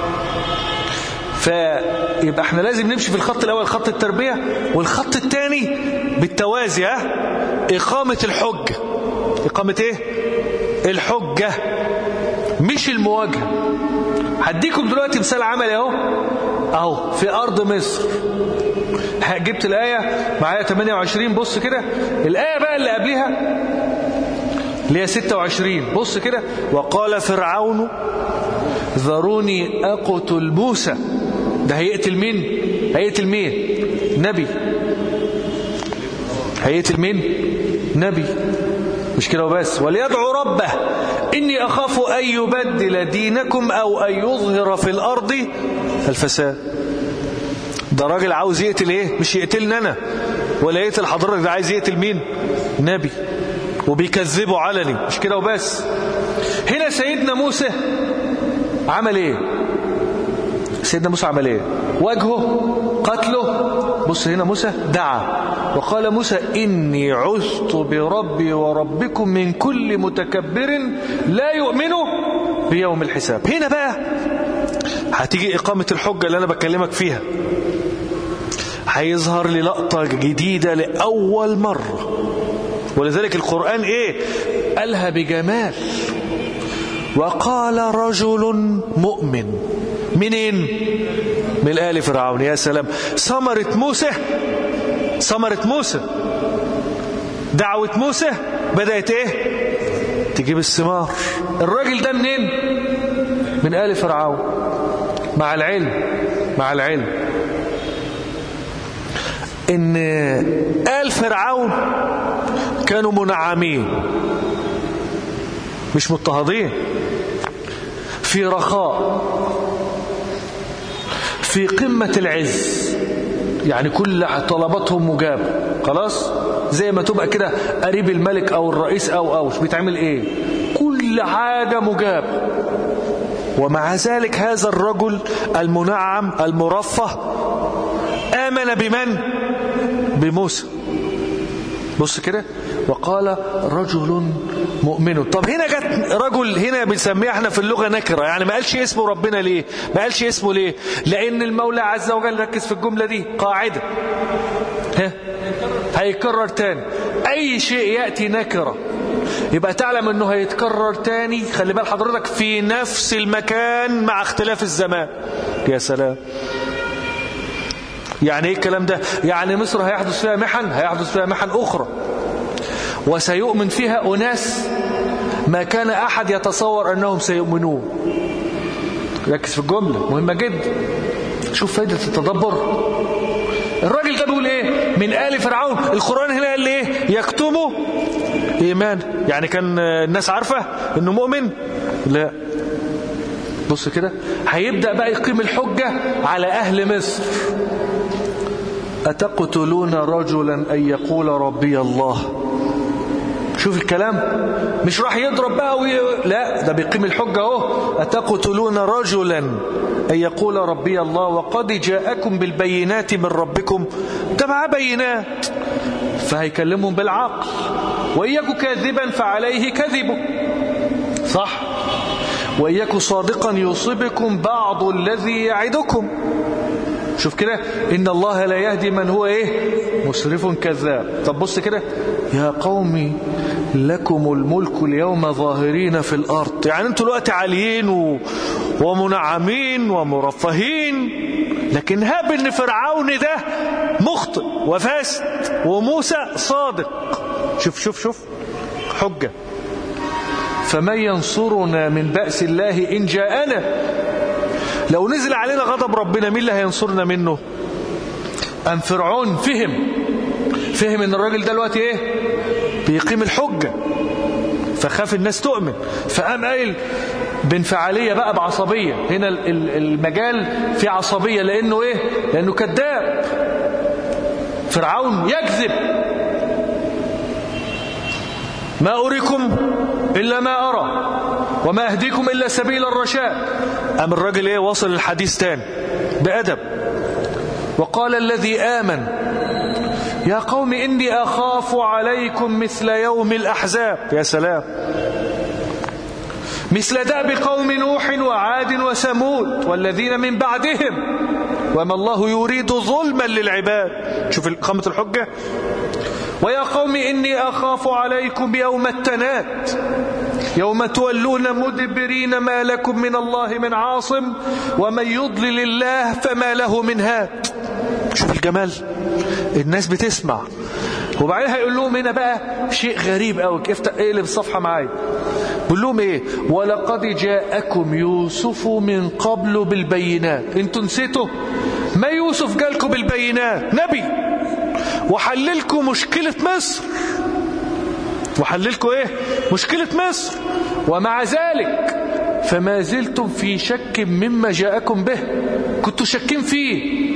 فيبقى احنا لازم نمشي في الخط الأول خط التربية والخط الثاني بالتوازي ها إقامة الحجة إقامة إيه الحجة مش المواجهة هديكم دلوقتي مثال عملي اهو اهو في أرض مصر جبت الآية معايا 28 بص كده الآية بقى اللي قبلها اللي هي 26 بص كده وقال فرعون ذروني أقتل موسى ده هيقتل مين هيقتل مين نبي هيقتل مين نبي مش كده وبس وليدعو ربه إني أخاف أن يبدل دينكم أو أن يظهر في الأرض الفساد ده راجل عاوز يقتل ايه مش يقتلني انا ولا يقتل حضرتك ده عايز يقتل مين نبي وبيكذبه علني مش كده وبس هنا سيدنا موسى عمل ايه سيدنا موسى عمل ايه وجهه قتله بص هنا موسى دعا وقال موسى إني عزت بربي وربكم من كل متكبر لا يؤمن بيوم الحساب هنا بقى هتيجي إقامة الحجة اللي أنا بكلمك فيها هيظهر لي لقطة جديدة لأول مرة ولذلك القرآن إيه قالها بجمال وقال رجل مؤمن منين من آل فرعون يا سلام ثمرة موسى ثمرة موسى دعوة موسى بدأت ايه تجيب الثمار الراجل ده منين من آل فرعون مع العلم مع العلم ان آل فرعون كانوا منعمين مش مضطهدين في رخاء في قمة العز يعني كل طلباتهم مجابة خلاص زي ما تبقى كده قريب الملك أو الرئيس أو أو بيتعمل إيه كل حاجة مجابة ومع ذلك هذا الرجل المنعم المرفه آمن بمن بموسى بص كده وقال رجل مؤمن طب هنا جت رجل هنا بنسميها احنا في اللغة نكرة يعني ما قالش اسمه ربنا ليه ما قالش اسمه ليه لأن المولى عز وجل ركز في الجملة دي قاعدة ها هيكرر تاني أي شيء يأتي نكرة يبقى تعلم انه هيتكرر تاني خلي بال حضرتك في نفس المكان مع اختلاف الزمان يا سلام يعني ايه الكلام ده يعني مصر هيحدث فيها محن هيحدث فيها محن اخرى وسيؤمن فيها أناس ما كان أحد يتصور أنهم سيؤمنون ركز في الجملة مهمة جدا شوف فايدة التدبر الراجل ده بيقول ايه من آل فرعون القرآن هنا قال ايه يكتموا إيمان يعني كان الناس عارفة انه مؤمن لا بص كده هيبدأ بقى يقيم الحجة على أهل مصر أتقتلون رجلا أن يقول ربي الله شوف الكلام مش راح يضرب بقى وي... لا ده بيقيم الحجة اهو أتقتلون رجلا أن يقول ربي الله وقد جاءكم بالبينات من ربكم ده معاه بينات فهيكلمهم بالعقل وإياك كاذبا فعليه كذبه صح وإياك صادقا يصيبكم بعض الذي يعدكم شوف كده إن الله لا يهدي من هو إيه مسرف كذاب طب بص كده يا قومي لكم الملك اليوم ظاهرين في الأرض يعني انتوا الوقت عاليين و... ومنعمين ومرفهين لكن هاب ان فرعون ده مخطئ وفاسد وموسى صادق شوف شوف شوف حجة فمن ينصرنا من بأس الله إن جاءنا لو نزل علينا غضب ربنا مين اللي هينصرنا منه أم فرعون فهم فهم ان الراجل ده دلوقتي ايه بيقيم الحجة فخاف الناس تؤمن فقام قايل بانفعالية بقى بعصبية هنا المجال في عصبية لأنه إيه لأنه كذاب فرعون يكذب ما أريكم إلا ما أرى وما أهديكم إلا سبيل الرشاد أم الراجل إيه وصل الحديث تاني بأدب وقال الذي آمن يا قوم إني أخاف عليكم مثل يوم الأحزاب يا سلام مثل دأب قوم نوح وعاد وثمود والذين من بعدهم وما الله يريد ظلما للعباد شوف قامة الحجة ويا قوم إني أخاف عليكم يوم التنات يوم تولون مدبرين ما لكم من الله من عاصم ومن يضلل الله فما له من هاد شوف الجمال الناس بتسمع وبعدين هيقول لهم هنا بقى شيء غريب قوي كيف اقلب الصفحه معايا بيقول لهم ايه ولقد جاءكم يوسف من قبل بالبينات انتوا نسيتوا ما يوسف جالكم بالبينات نبي وحللكم مشكله مصر وحللكم ايه مشكله مصر ومع ذلك فما زلتم في شك مما جاءكم به كنتوا شاكين فيه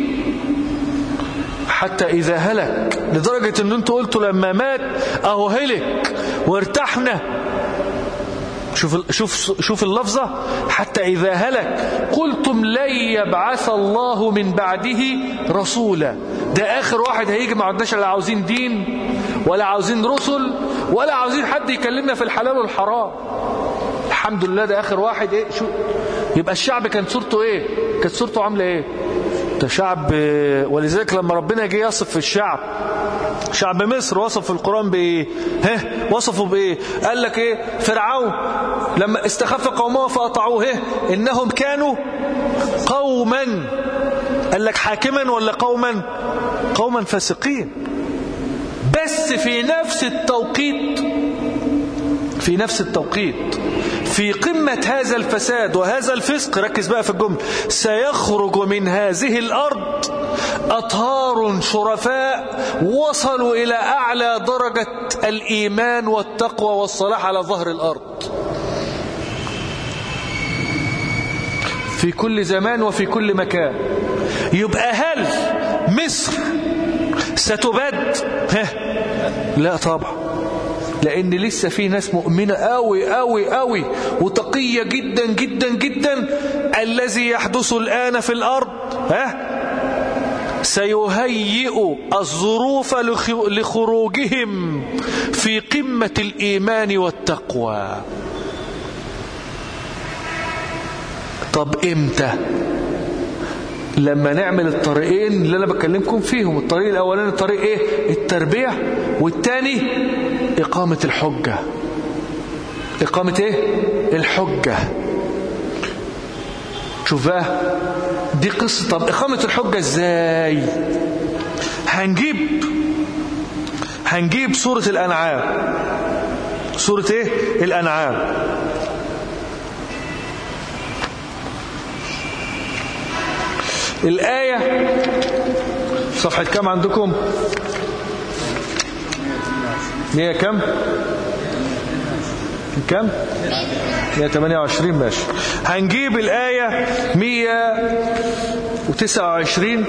حتى إذا هلك لدرجة أن أنتوا قلتوا لما مات أهو هلك وارتحنا شوف شوف شوف اللفظة حتى إذا هلك قلتم لن يبعث الله من بعده رسولا ده آخر واحد هيجي ما عدناش لا عاوزين دين ولا عاوزين رسل ولا عاوزين حد يكلمنا في الحلال والحرام الحمد لله ده آخر واحد إيه شو يبقى الشعب كان صورته إيه كانت صورته عاملة إيه ده شعب ولذلك لما ربنا جه يصف في الشعب شعب مصر وصف في القرآن بإيه ها وصفه بإيه قال لك إيه فرعون لما استخف قومه فأطعوه إيه إنهم كانوا قوما قال لك حاكما ولا قوما قوما فاسقين بس في نفس التوقيت في نفس التوقيت في قمة هذا الفساد وهذا الفسق ركز بقى في الجملة سيخرج من هذه الأرض أطهار شرفاء وصلوا إلى أعلى درجة الإيمان والتقوى والصلاح على ظهر الأرض في كل زمان وفي كل مكان يبقى هل مصر ستباد لا طبعا لأن لسه في ناس مؤمنة قوي قوي قوي وتقية جدا جدا جدا الذي يحدث الآن في الأرض ها سيهيئ الظروف لخروجهم في قمة الإيمان والتقوى طب إمتى لما نعمل الطريقين اللي أنا بكلمكم فيهم الطريق الأولاني طريق إيه التربية والتاني إقامة الحجة إقامة إيه الحجة شوف بقى دي قصة طب إقامة الحجة إزاي هنجيب هنجيب سورة الأنعام سورة إيه الأنعام الآية صفحة كم عندكم هي كم كم 128 ماشي هنجيب الآية 129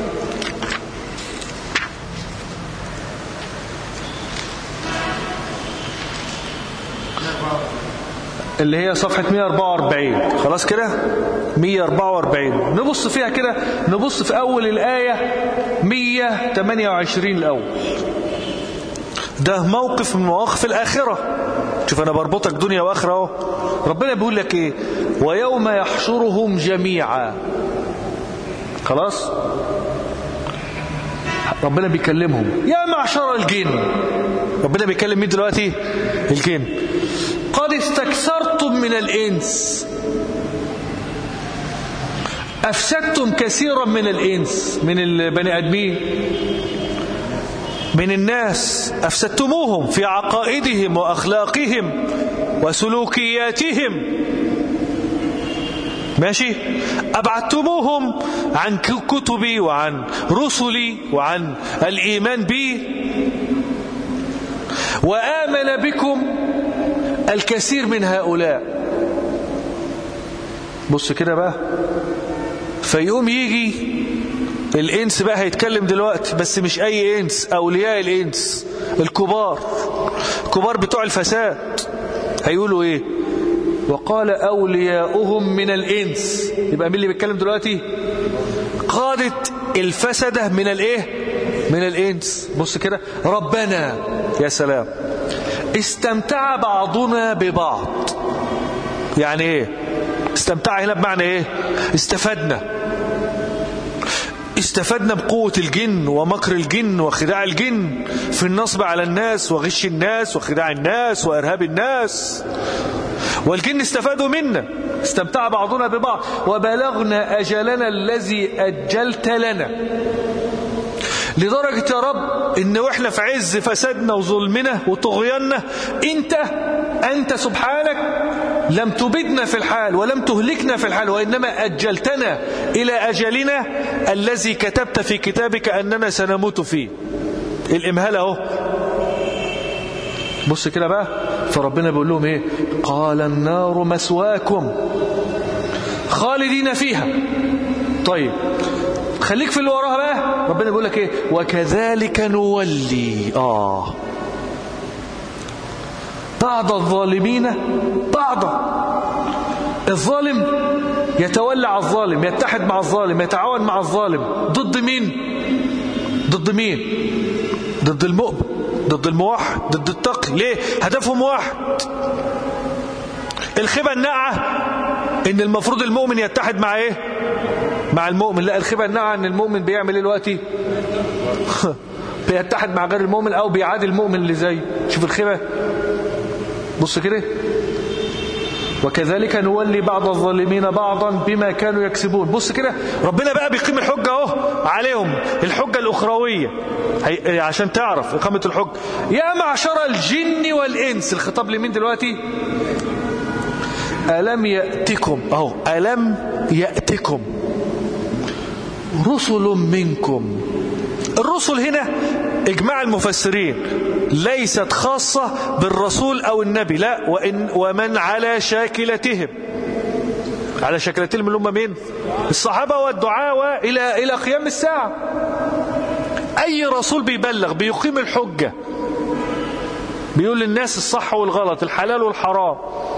اللي هي صفحة 144 خلاص كده 144 نبص فيها كده نبص في أول الآية 128 الأول ده موقف من مواقف الآخرة شوف أنا بربطك دنيا وآخرة اهو ربنا بيقول لك إيه ويوم يحشرهم جميعا خلاص ربنا بيكلمهم يا معشر الجن ربنا بيكلم مين دلوقتي الجن قد استكثرتم من الإنس أفسدتم كثيرا من الإنس من البني آدمين من الناس أفسدتموهم في عقائدهم وأخلاقهم وسلوكياتهم ماشي أبعدتموهم عن كتبي وعن رسلي وعن الإيمان بي وآمن بكم الكثير من هؤلاء بص كده بقى فيقوم يجي الإنس بقى هيتكلم دلوقتي بس مش أي إنس أولياء الإنس الكبار الكبار بتوع الفساد هيقولوا إيه وقال أولياؤهم من الإنس يبقى مين اللي بيتكلم دلوقتي قادة الفسدة من الإيه من الإنس بص كده ربنا يا سلام استمتع بعضنا ببعض يعني إيه استمتع هنا بمعنى إيه استفدنا استفدنا بقوة الجن ومكر الجن وخداع الجن في النصب على الناس وغش الناس وخداع الناس وإرهاب الناس والجن استفادوا منا استمتع بعضنا ببعض وبلغنا أجلنا الذي أجلت لنا لدرجة يا رب إن وإحنا في عز فسادنا وظلمنا وطغياننا أنت أنت سبحانك لم تبدنا في الحال ولم تهلكنا في الحال وإنما أجلتنا إلى أجلنا الذي كتبت في كتابك أننا سنموت فيه الإمهال أهو بص كده بقى فربنا بيقول لهم ايه قال النار مسواكم خالدين فيها طيب خليك في اللي وراها بقى ربنا بيقول لك ايه وكذلك نولي اه بعض الظالمين بعضا الظالم يتولى على الظالم يتحد مع الظالم يتعاون مع الظالم ضد مين ضد مين ضد المؤمن ضد الموحد ضد التقي ليه هدفهم واحد الخيبة الناعة ان المفروض المؤمن يتحد مع ايه مع المؤمن لا الخيبة الناعة ان المؤمن بيعمل ايه دلوقتي بيتحد مع غير المؤمن او بيعادي المؤمن اللي زيه شوف الخيبة بص كده وكذلك نولي بعض الظالمين بعضا بما كانوا يكسبون بص كده ربنا بقى بيقيم الحجة اهو عليهم الحجة الأخروية هي عشان تعرف إقامة الحجة يا معشر الجن والإنس الخطاب لمين دلوقتي ألم يأتكم أهو ألم يأتكم رسل منكم الرسل هنا إجماع المفسرين ليست خاصة بالرسول أو النبي لا وإن ومن على شاكلتهم على شاكلتهم اللي هم مين الصحابة والدعاء إلى إلى قيام الساعة أي رسول بيبلغ بيقيم الحجة بيقول للناس الصح والغلط الحلال والحرام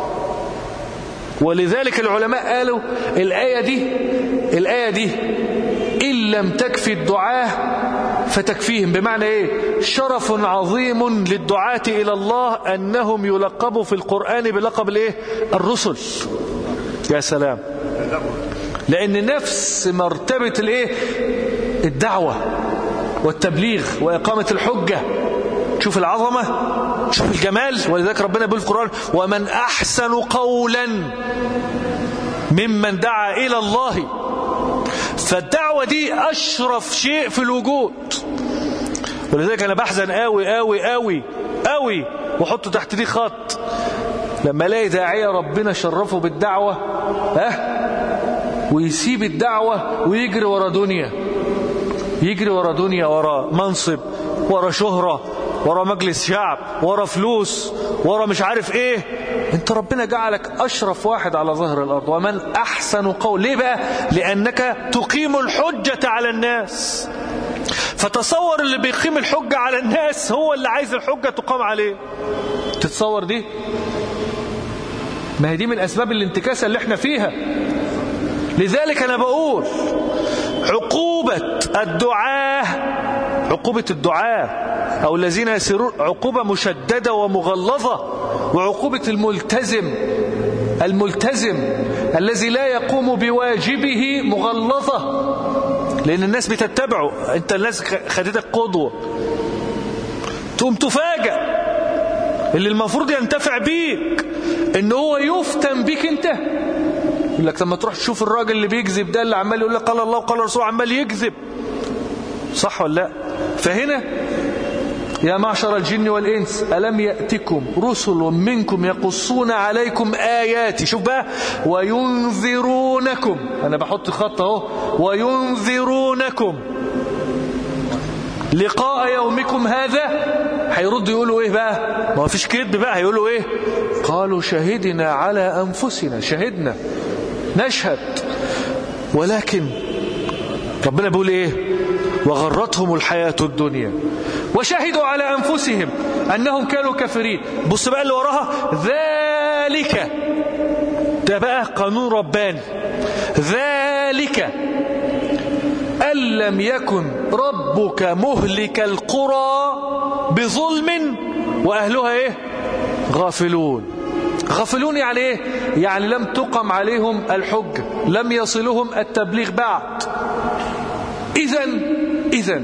ولذلك العلماء قالوا الآية دي الآية دي إن لم تكفي الدعاة فتكفيهم بمعنى إيه شرف عظيم للدعاة إلى الله أنهم يلقبوا في القرآن بلقب الإيه الرسل يا سلام لأن نفس مرتبة الإيه الدعوة والتبليغ وإقامة الحجة شوف العظمة شوف الجمال ولذلك ربنا بيقول في القرآن ومن أحسن قولا ممن دعا إلى الله فالدعوة دي أشرف شيء في الوجود ولذلك أنا بحزن قوي قوي قوي قوي وحط تحت دي خط لما الاقي داعية ربنا شرفه بالدعوة ها ويسيب الدعوة ويجري ورا دنيا يجري ورا دنيا ورا منصب ورا شهرة ورا مجلس شعب ورا فلوس ورا مش عارف ايه انت ربنا جعلك اشرف واحد على ظهر الارض ومن احسن قول ليه بقى لانك تقيم الحجة على الناس فتصور اللي بيقيم الحجة على الناس هو اللي عايز الحجة تقام عليه تتصور دي ما هي دي من اسباب الانتكاسة اللي احنا فيها لذلك انا بقول عقوبة الدعاة عقوبة الدعاة أو الذين يسيرون عقوبة مشددة ومغلظة وعقوبة الملتزم الملتزم الذي لا يقوم بواجبه مغلظة لأن الناس بتتبعه أنت الناس خدتك قدوة تقوم تفاجأ اللي المفروض ينتفع بيك ان هو يفتن بيك انت يقول لك لما تروح تشوف الراجل اللي بيكذب ده اللي عمال يقول لك قال الله وقال الرسول عمال يكذب صح ولا لا فهنا يا معشر الجن والإنس ألم يأتكم رسل منكم يقصون عليكم آياتي شوف بقى وينذرونكم أنا بحط خط اهو وينذرونكم لقاء يومكم هذا هيردوا يقولوا ايه بقى ما فيش كذب بقى هيقولوا ايه قالوا شهدنا على أنفسنا شهدنا نشهد ولكن ربنا بيقول ايه وغرتهم الحياة الدنيا وشهدوا على أنفسهم أنهم كانوا كافرين بص بقى اللي وراها ذلك ده بقى قانون رباني ذلك أن لم يكن ربك مهلك القرى بظلم وأهلها إيه غافلون غافلون يعني إيه يعني لم تقم عليهم الحجة لم يصلهم التبليغ بعد إذا إذا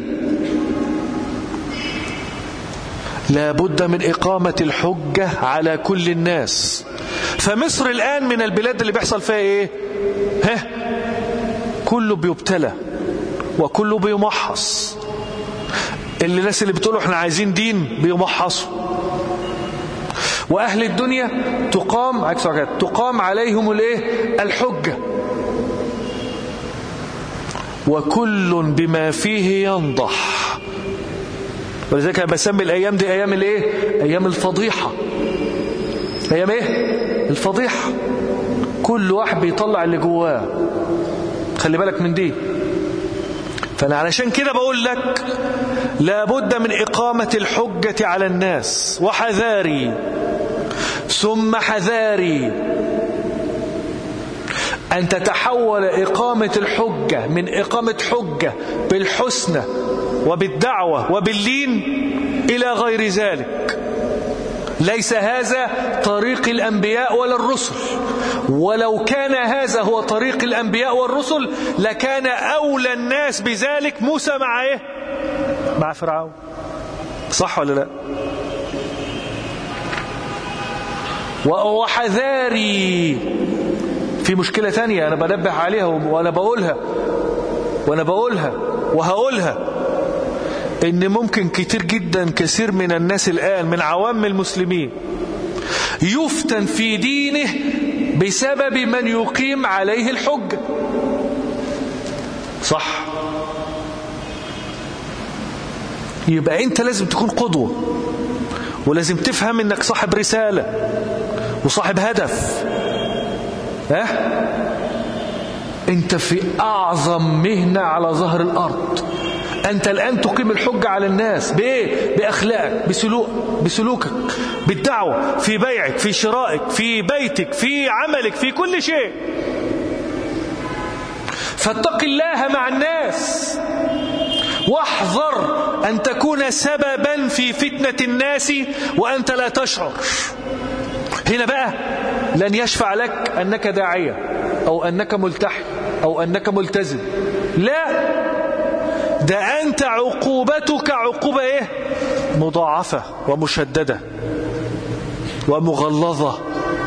لا بد من إقامة الحجة على كل الناس فمصر الآن من البلاد اللي بيحصل فيها إيه ها كله بيبتلى وكله بيمحص اللي الناس اللي بتقولوا احنا عايزين دين بيمحصوا وأهل الدنيا تقام عكس تقام عليهم الايه الحجة وكل بما فيه ينضح ولذلك انا بسمي الايام دي ايام الايه ايام الفضيحه ايام ايه الفضيحه كل واحد بيطلع اللي جواه خلي بالك من دي فانا علشان كده بقول لك لابد من اقامه الحجه على الناس وحذاري ثم حذاري أن تتحول إقامة الحجة من إقامة حجة بالحسنى وبالدعوة وباللين إلى غير ذلك ليس هذا طريق الأنبياء ولا الرسل ولو كان هذا هو طريق الأنبياء والرسل لكان أولى الناس بذلك موسى مع إيه مع فرعون صح ولا لا وحذاري في مشكلة ثانية أنا بنبه عليها وأنا بقولها وأنا بقولها وهقولها إن ممكن كتير جدا كثير من الناس الآن من عوام المسلمين يفتن في دينه بسبب من يقيم عليه الحجة صح يبقى أنت لازم تكون قدوة ولازم تفهم أنك صاحب رسالة وصاحب هدف ها انت في اعظم مهنة على ظهر الارض انت الان تقيم الحجة على الناس بايه باخلاقك بسلوك بسلوكك بالدعوة في بيعك في شرائك في بيتك في عملك في كل شيء فاتق الله مع الناس واحذر أن تكون سببا في فتنة الناس وأنت لا تشعر هنا بقى لن يشفع لك أنك داعية أو أنك ملتحي أو أنك ملتزم لا ده أنت عقوبتك عقوبة إيه مضاعفة ومشددة ومغلظة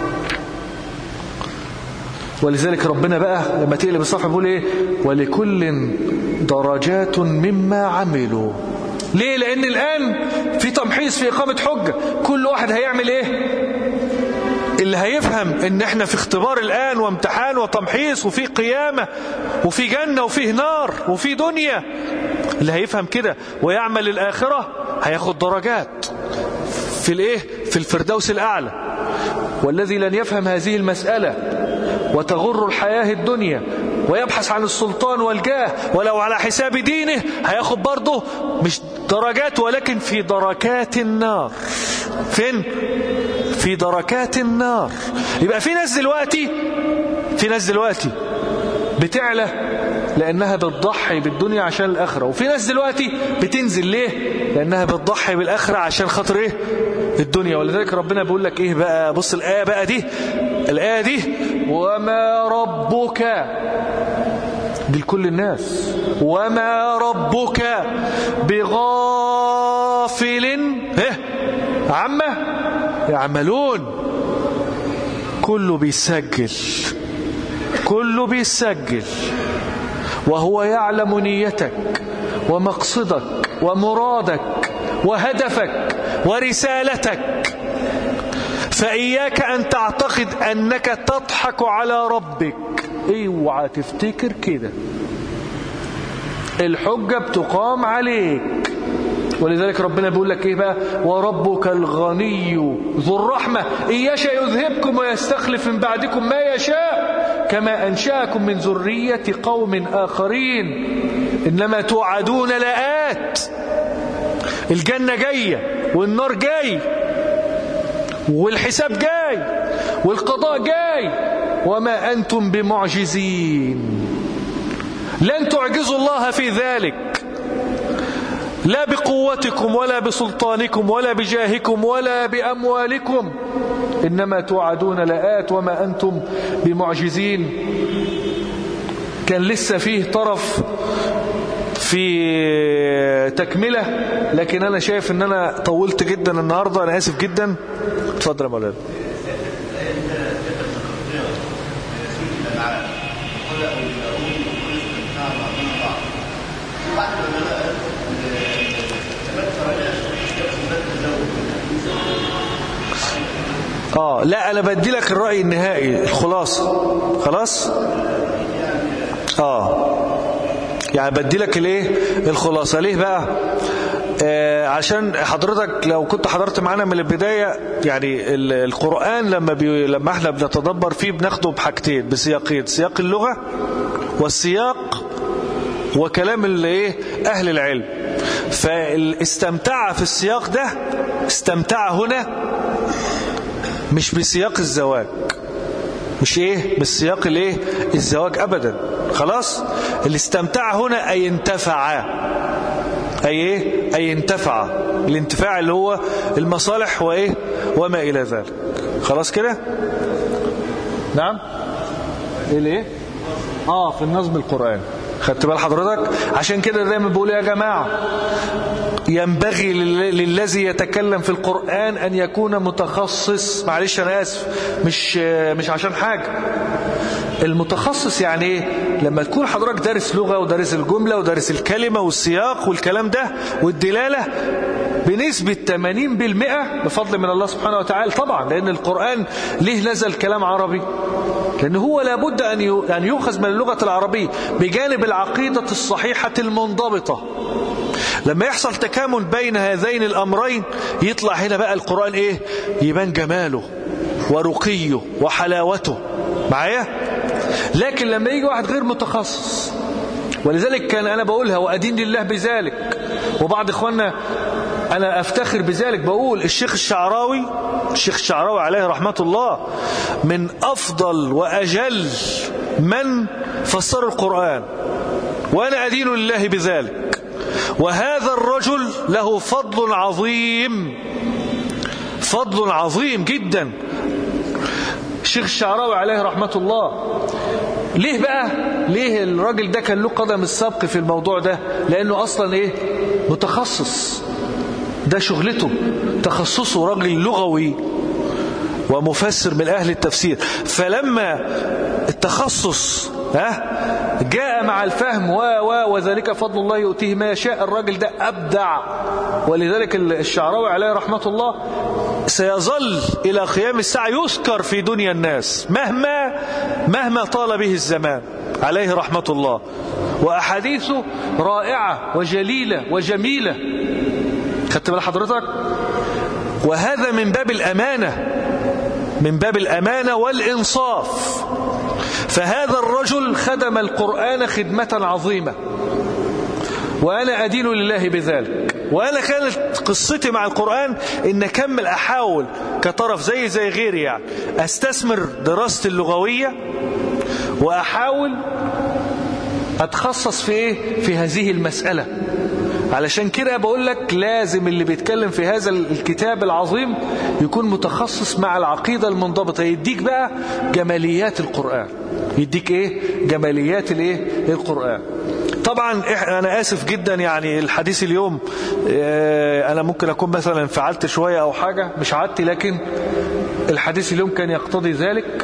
ولذلك ربنا بقى لما تقلب الصفحة بيقول إيه ولكل درجات مما عملوا ليه لأن الآن في تمحيص في إقامة حجة كل واحد هيعمل إيه اللي هيفهم ان احنا في اختبار الان وامتحان وتمحيص وفي قيامة وفي جنة وفيه نار وفي دنيا اللي هيفهم كده ويعمل الآخرة هياخد درجات في الايه في الفردوس الأعلى والذي لن يفهم هذه المسألة وتغر الحياة الدنيا ويبحث عن السلطان والجاه ولو على حساب دينه هياخد برضه مش درجات ولكن في دركات النار فين في دركات النار يبقى في ناس دلوقتي في ناس دلوقتي بتعلى لأنها بتضحي بالدنيا عشان الآخرة وفي ناس دلوقتي بتنزل ليه لأنها بتضحي بالآخرة عشان خاطر إيه الدنيا ولذلك ربنا بيقول لك إيه بقى بص الآية بقى دي الآية دي وما ربك دي لكل الناس وما ربك بغافل ايه عمه يعملون كله بيسجل كله بيسجل وهو يعلم نيتك ومقصدك ومرادك وهدفك ورسالتك فإياك أن تعتقد أنك تضحك على ربك اوعى تفتكر كده الحجة بتقام عليك ولذلك ربنا بيقول لك ايه بقى وربك الغني ذو الرحمة إن يشاء يذهبكم ويستخلف من بعدكم ما يشاء كما أنشأكم من ذرية قوم آخرين إنما توعدون لآت الجنة جاية والنار جاي والحساب جاي والقضاء جاي وما أنتم بمعجزين لن تعجزوا الله في ذلك لا بقوتكم ولا بسلطانكم ولا بجاهكم ولا بأموالكم إنما توعدون لآت وما أنتم بمعجزين كان لسه فيه طرف في تكملة لكن أنا شايف أن أنا طولت جدا النهاردة أنا آسف جدا اتفضل يا مولانا اه لا انا بدي لك الرأي النهائي الخلاصة خلاص اه يعني بدي لك الايه الخلاصة ليه بقى آه عشان حضرتك لو كنت حضرت معانا من البداية يعني القرآن لما بي لما احنا بنتدبر فيه بناخده بحاجتين بسياقين سياق اللغة والسياق وكلام الايه اهل العلم فالاستمتع في السياق ده استمتع هنا مش بسياق الزواج مش ايه بالسياق الايه الزواج ابدا خلاص الاستمتاع هنا اي انتفع اي ايه اي انتفع الانتفاع اللي هو المصالح وايه وما الى ذلك خلاص كده نعم ايه الايه اه في النظم القرآني خدت بال حضرتك عشان كده دايما بقول يا جماعة ينبغي للذي يتكلم في القرآن أن يكون متخصص معلش أنا آسف مش مش عشان حاجة المتخصص يعني ايه لما تكون حضرتك دارس لغة ودارس الجملة ودارس الكلمة والسياق والكلام ده والدلالة بنسبة 80% بفضل من الله سبحانه وتعالى طبعا لأن القرآن ليه نزل كلام عربي لأن هو لابد أن يؤخذ من اللغة العربية بجانب العقيدة الصحيحة المنضبطة لما يحصل تكامل بين هذين الأمرين يطلع هنا بقى القرآن إيه يبان جماله ورقيه وحلاوته معايا لكن لما يجي واحد غير متخصص ولذلك كان أنا بقولها وأدين لله بذلك وبعض إخواننا أنا أفتخر بذلك بقول الشيخ الشعراوي الشيخ الشعراوي عليه رحمة الله من أفضل وأجل من فسر القرآن وأنا أدين لله بذلك وهذا الرجل له فضل عظيم فضل عظيم جدا الشيخ الشعراوي عليه رحمة الله ليه بقى ليه الراجل ده كان له قدم السبق في الموضوع ده لأنه أصلا إيه متخصص ده شغلته تخصصه راجل لغوي ومفسر من أهل التفسير فلما التخصص ها جاء مع الفهم و و وذلك فضل الله يؤتيه ما يشاء الراجل ده أبدع ولذلك الشعراوي عليه رحمة الله سيظل إلى قيام الساعة يذكر في دنيا الناس مهما مهما طال به الزمان عليه رحمة الله وأحاديثه رائعة وجليلة وجميلة خدت بال حضرتك وهذا من باب الأمانة من باب الأمانة والإنصاف فهذا الرجل خدم القرآن خدمة عظيمة وأنا أدين لله بذلك وأنا كانت قصتي مع القرآن إن أكمل أحاول كطرف زي زي غيري يعني أستثمر دراستي اللغوية وأحاول أتخصص في إيه؟ في هذه المسألة علشان كده بقول لك لازم اللي بيتكلم في هذا الكتاب العظيم يكون متخصص مع العقيدة المنضبطة يديك بقى جماليات القرآن يديك ايه جماليات الايه القرآن طبعا انا اسف جدا يعني الحديث اليوم انا ممكن اكون مثلا فعلت شوية او حاجة مش عادتي لكن الحديث اليوم كان يقتضي ذلك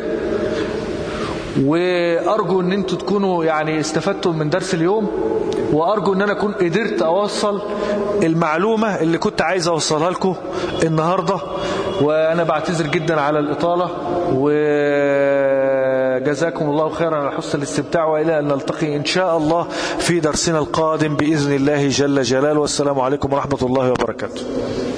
وارجو ان انتوا تكونوا يعني استفدتوا من درس اليوم وارجو ان انا اكون قدرت اوصل المعلومة اللي كنت عايز اوصلها لكم النهاردة وانا بعتذر جدا على الاطالة وجزاكم الله خيرا على حسن الاستمتاع والى ان نلتقي ان شاء الله في درسنا القادم باذن الله جل جلاله والسلام عليكم ورحمة الله وبركاته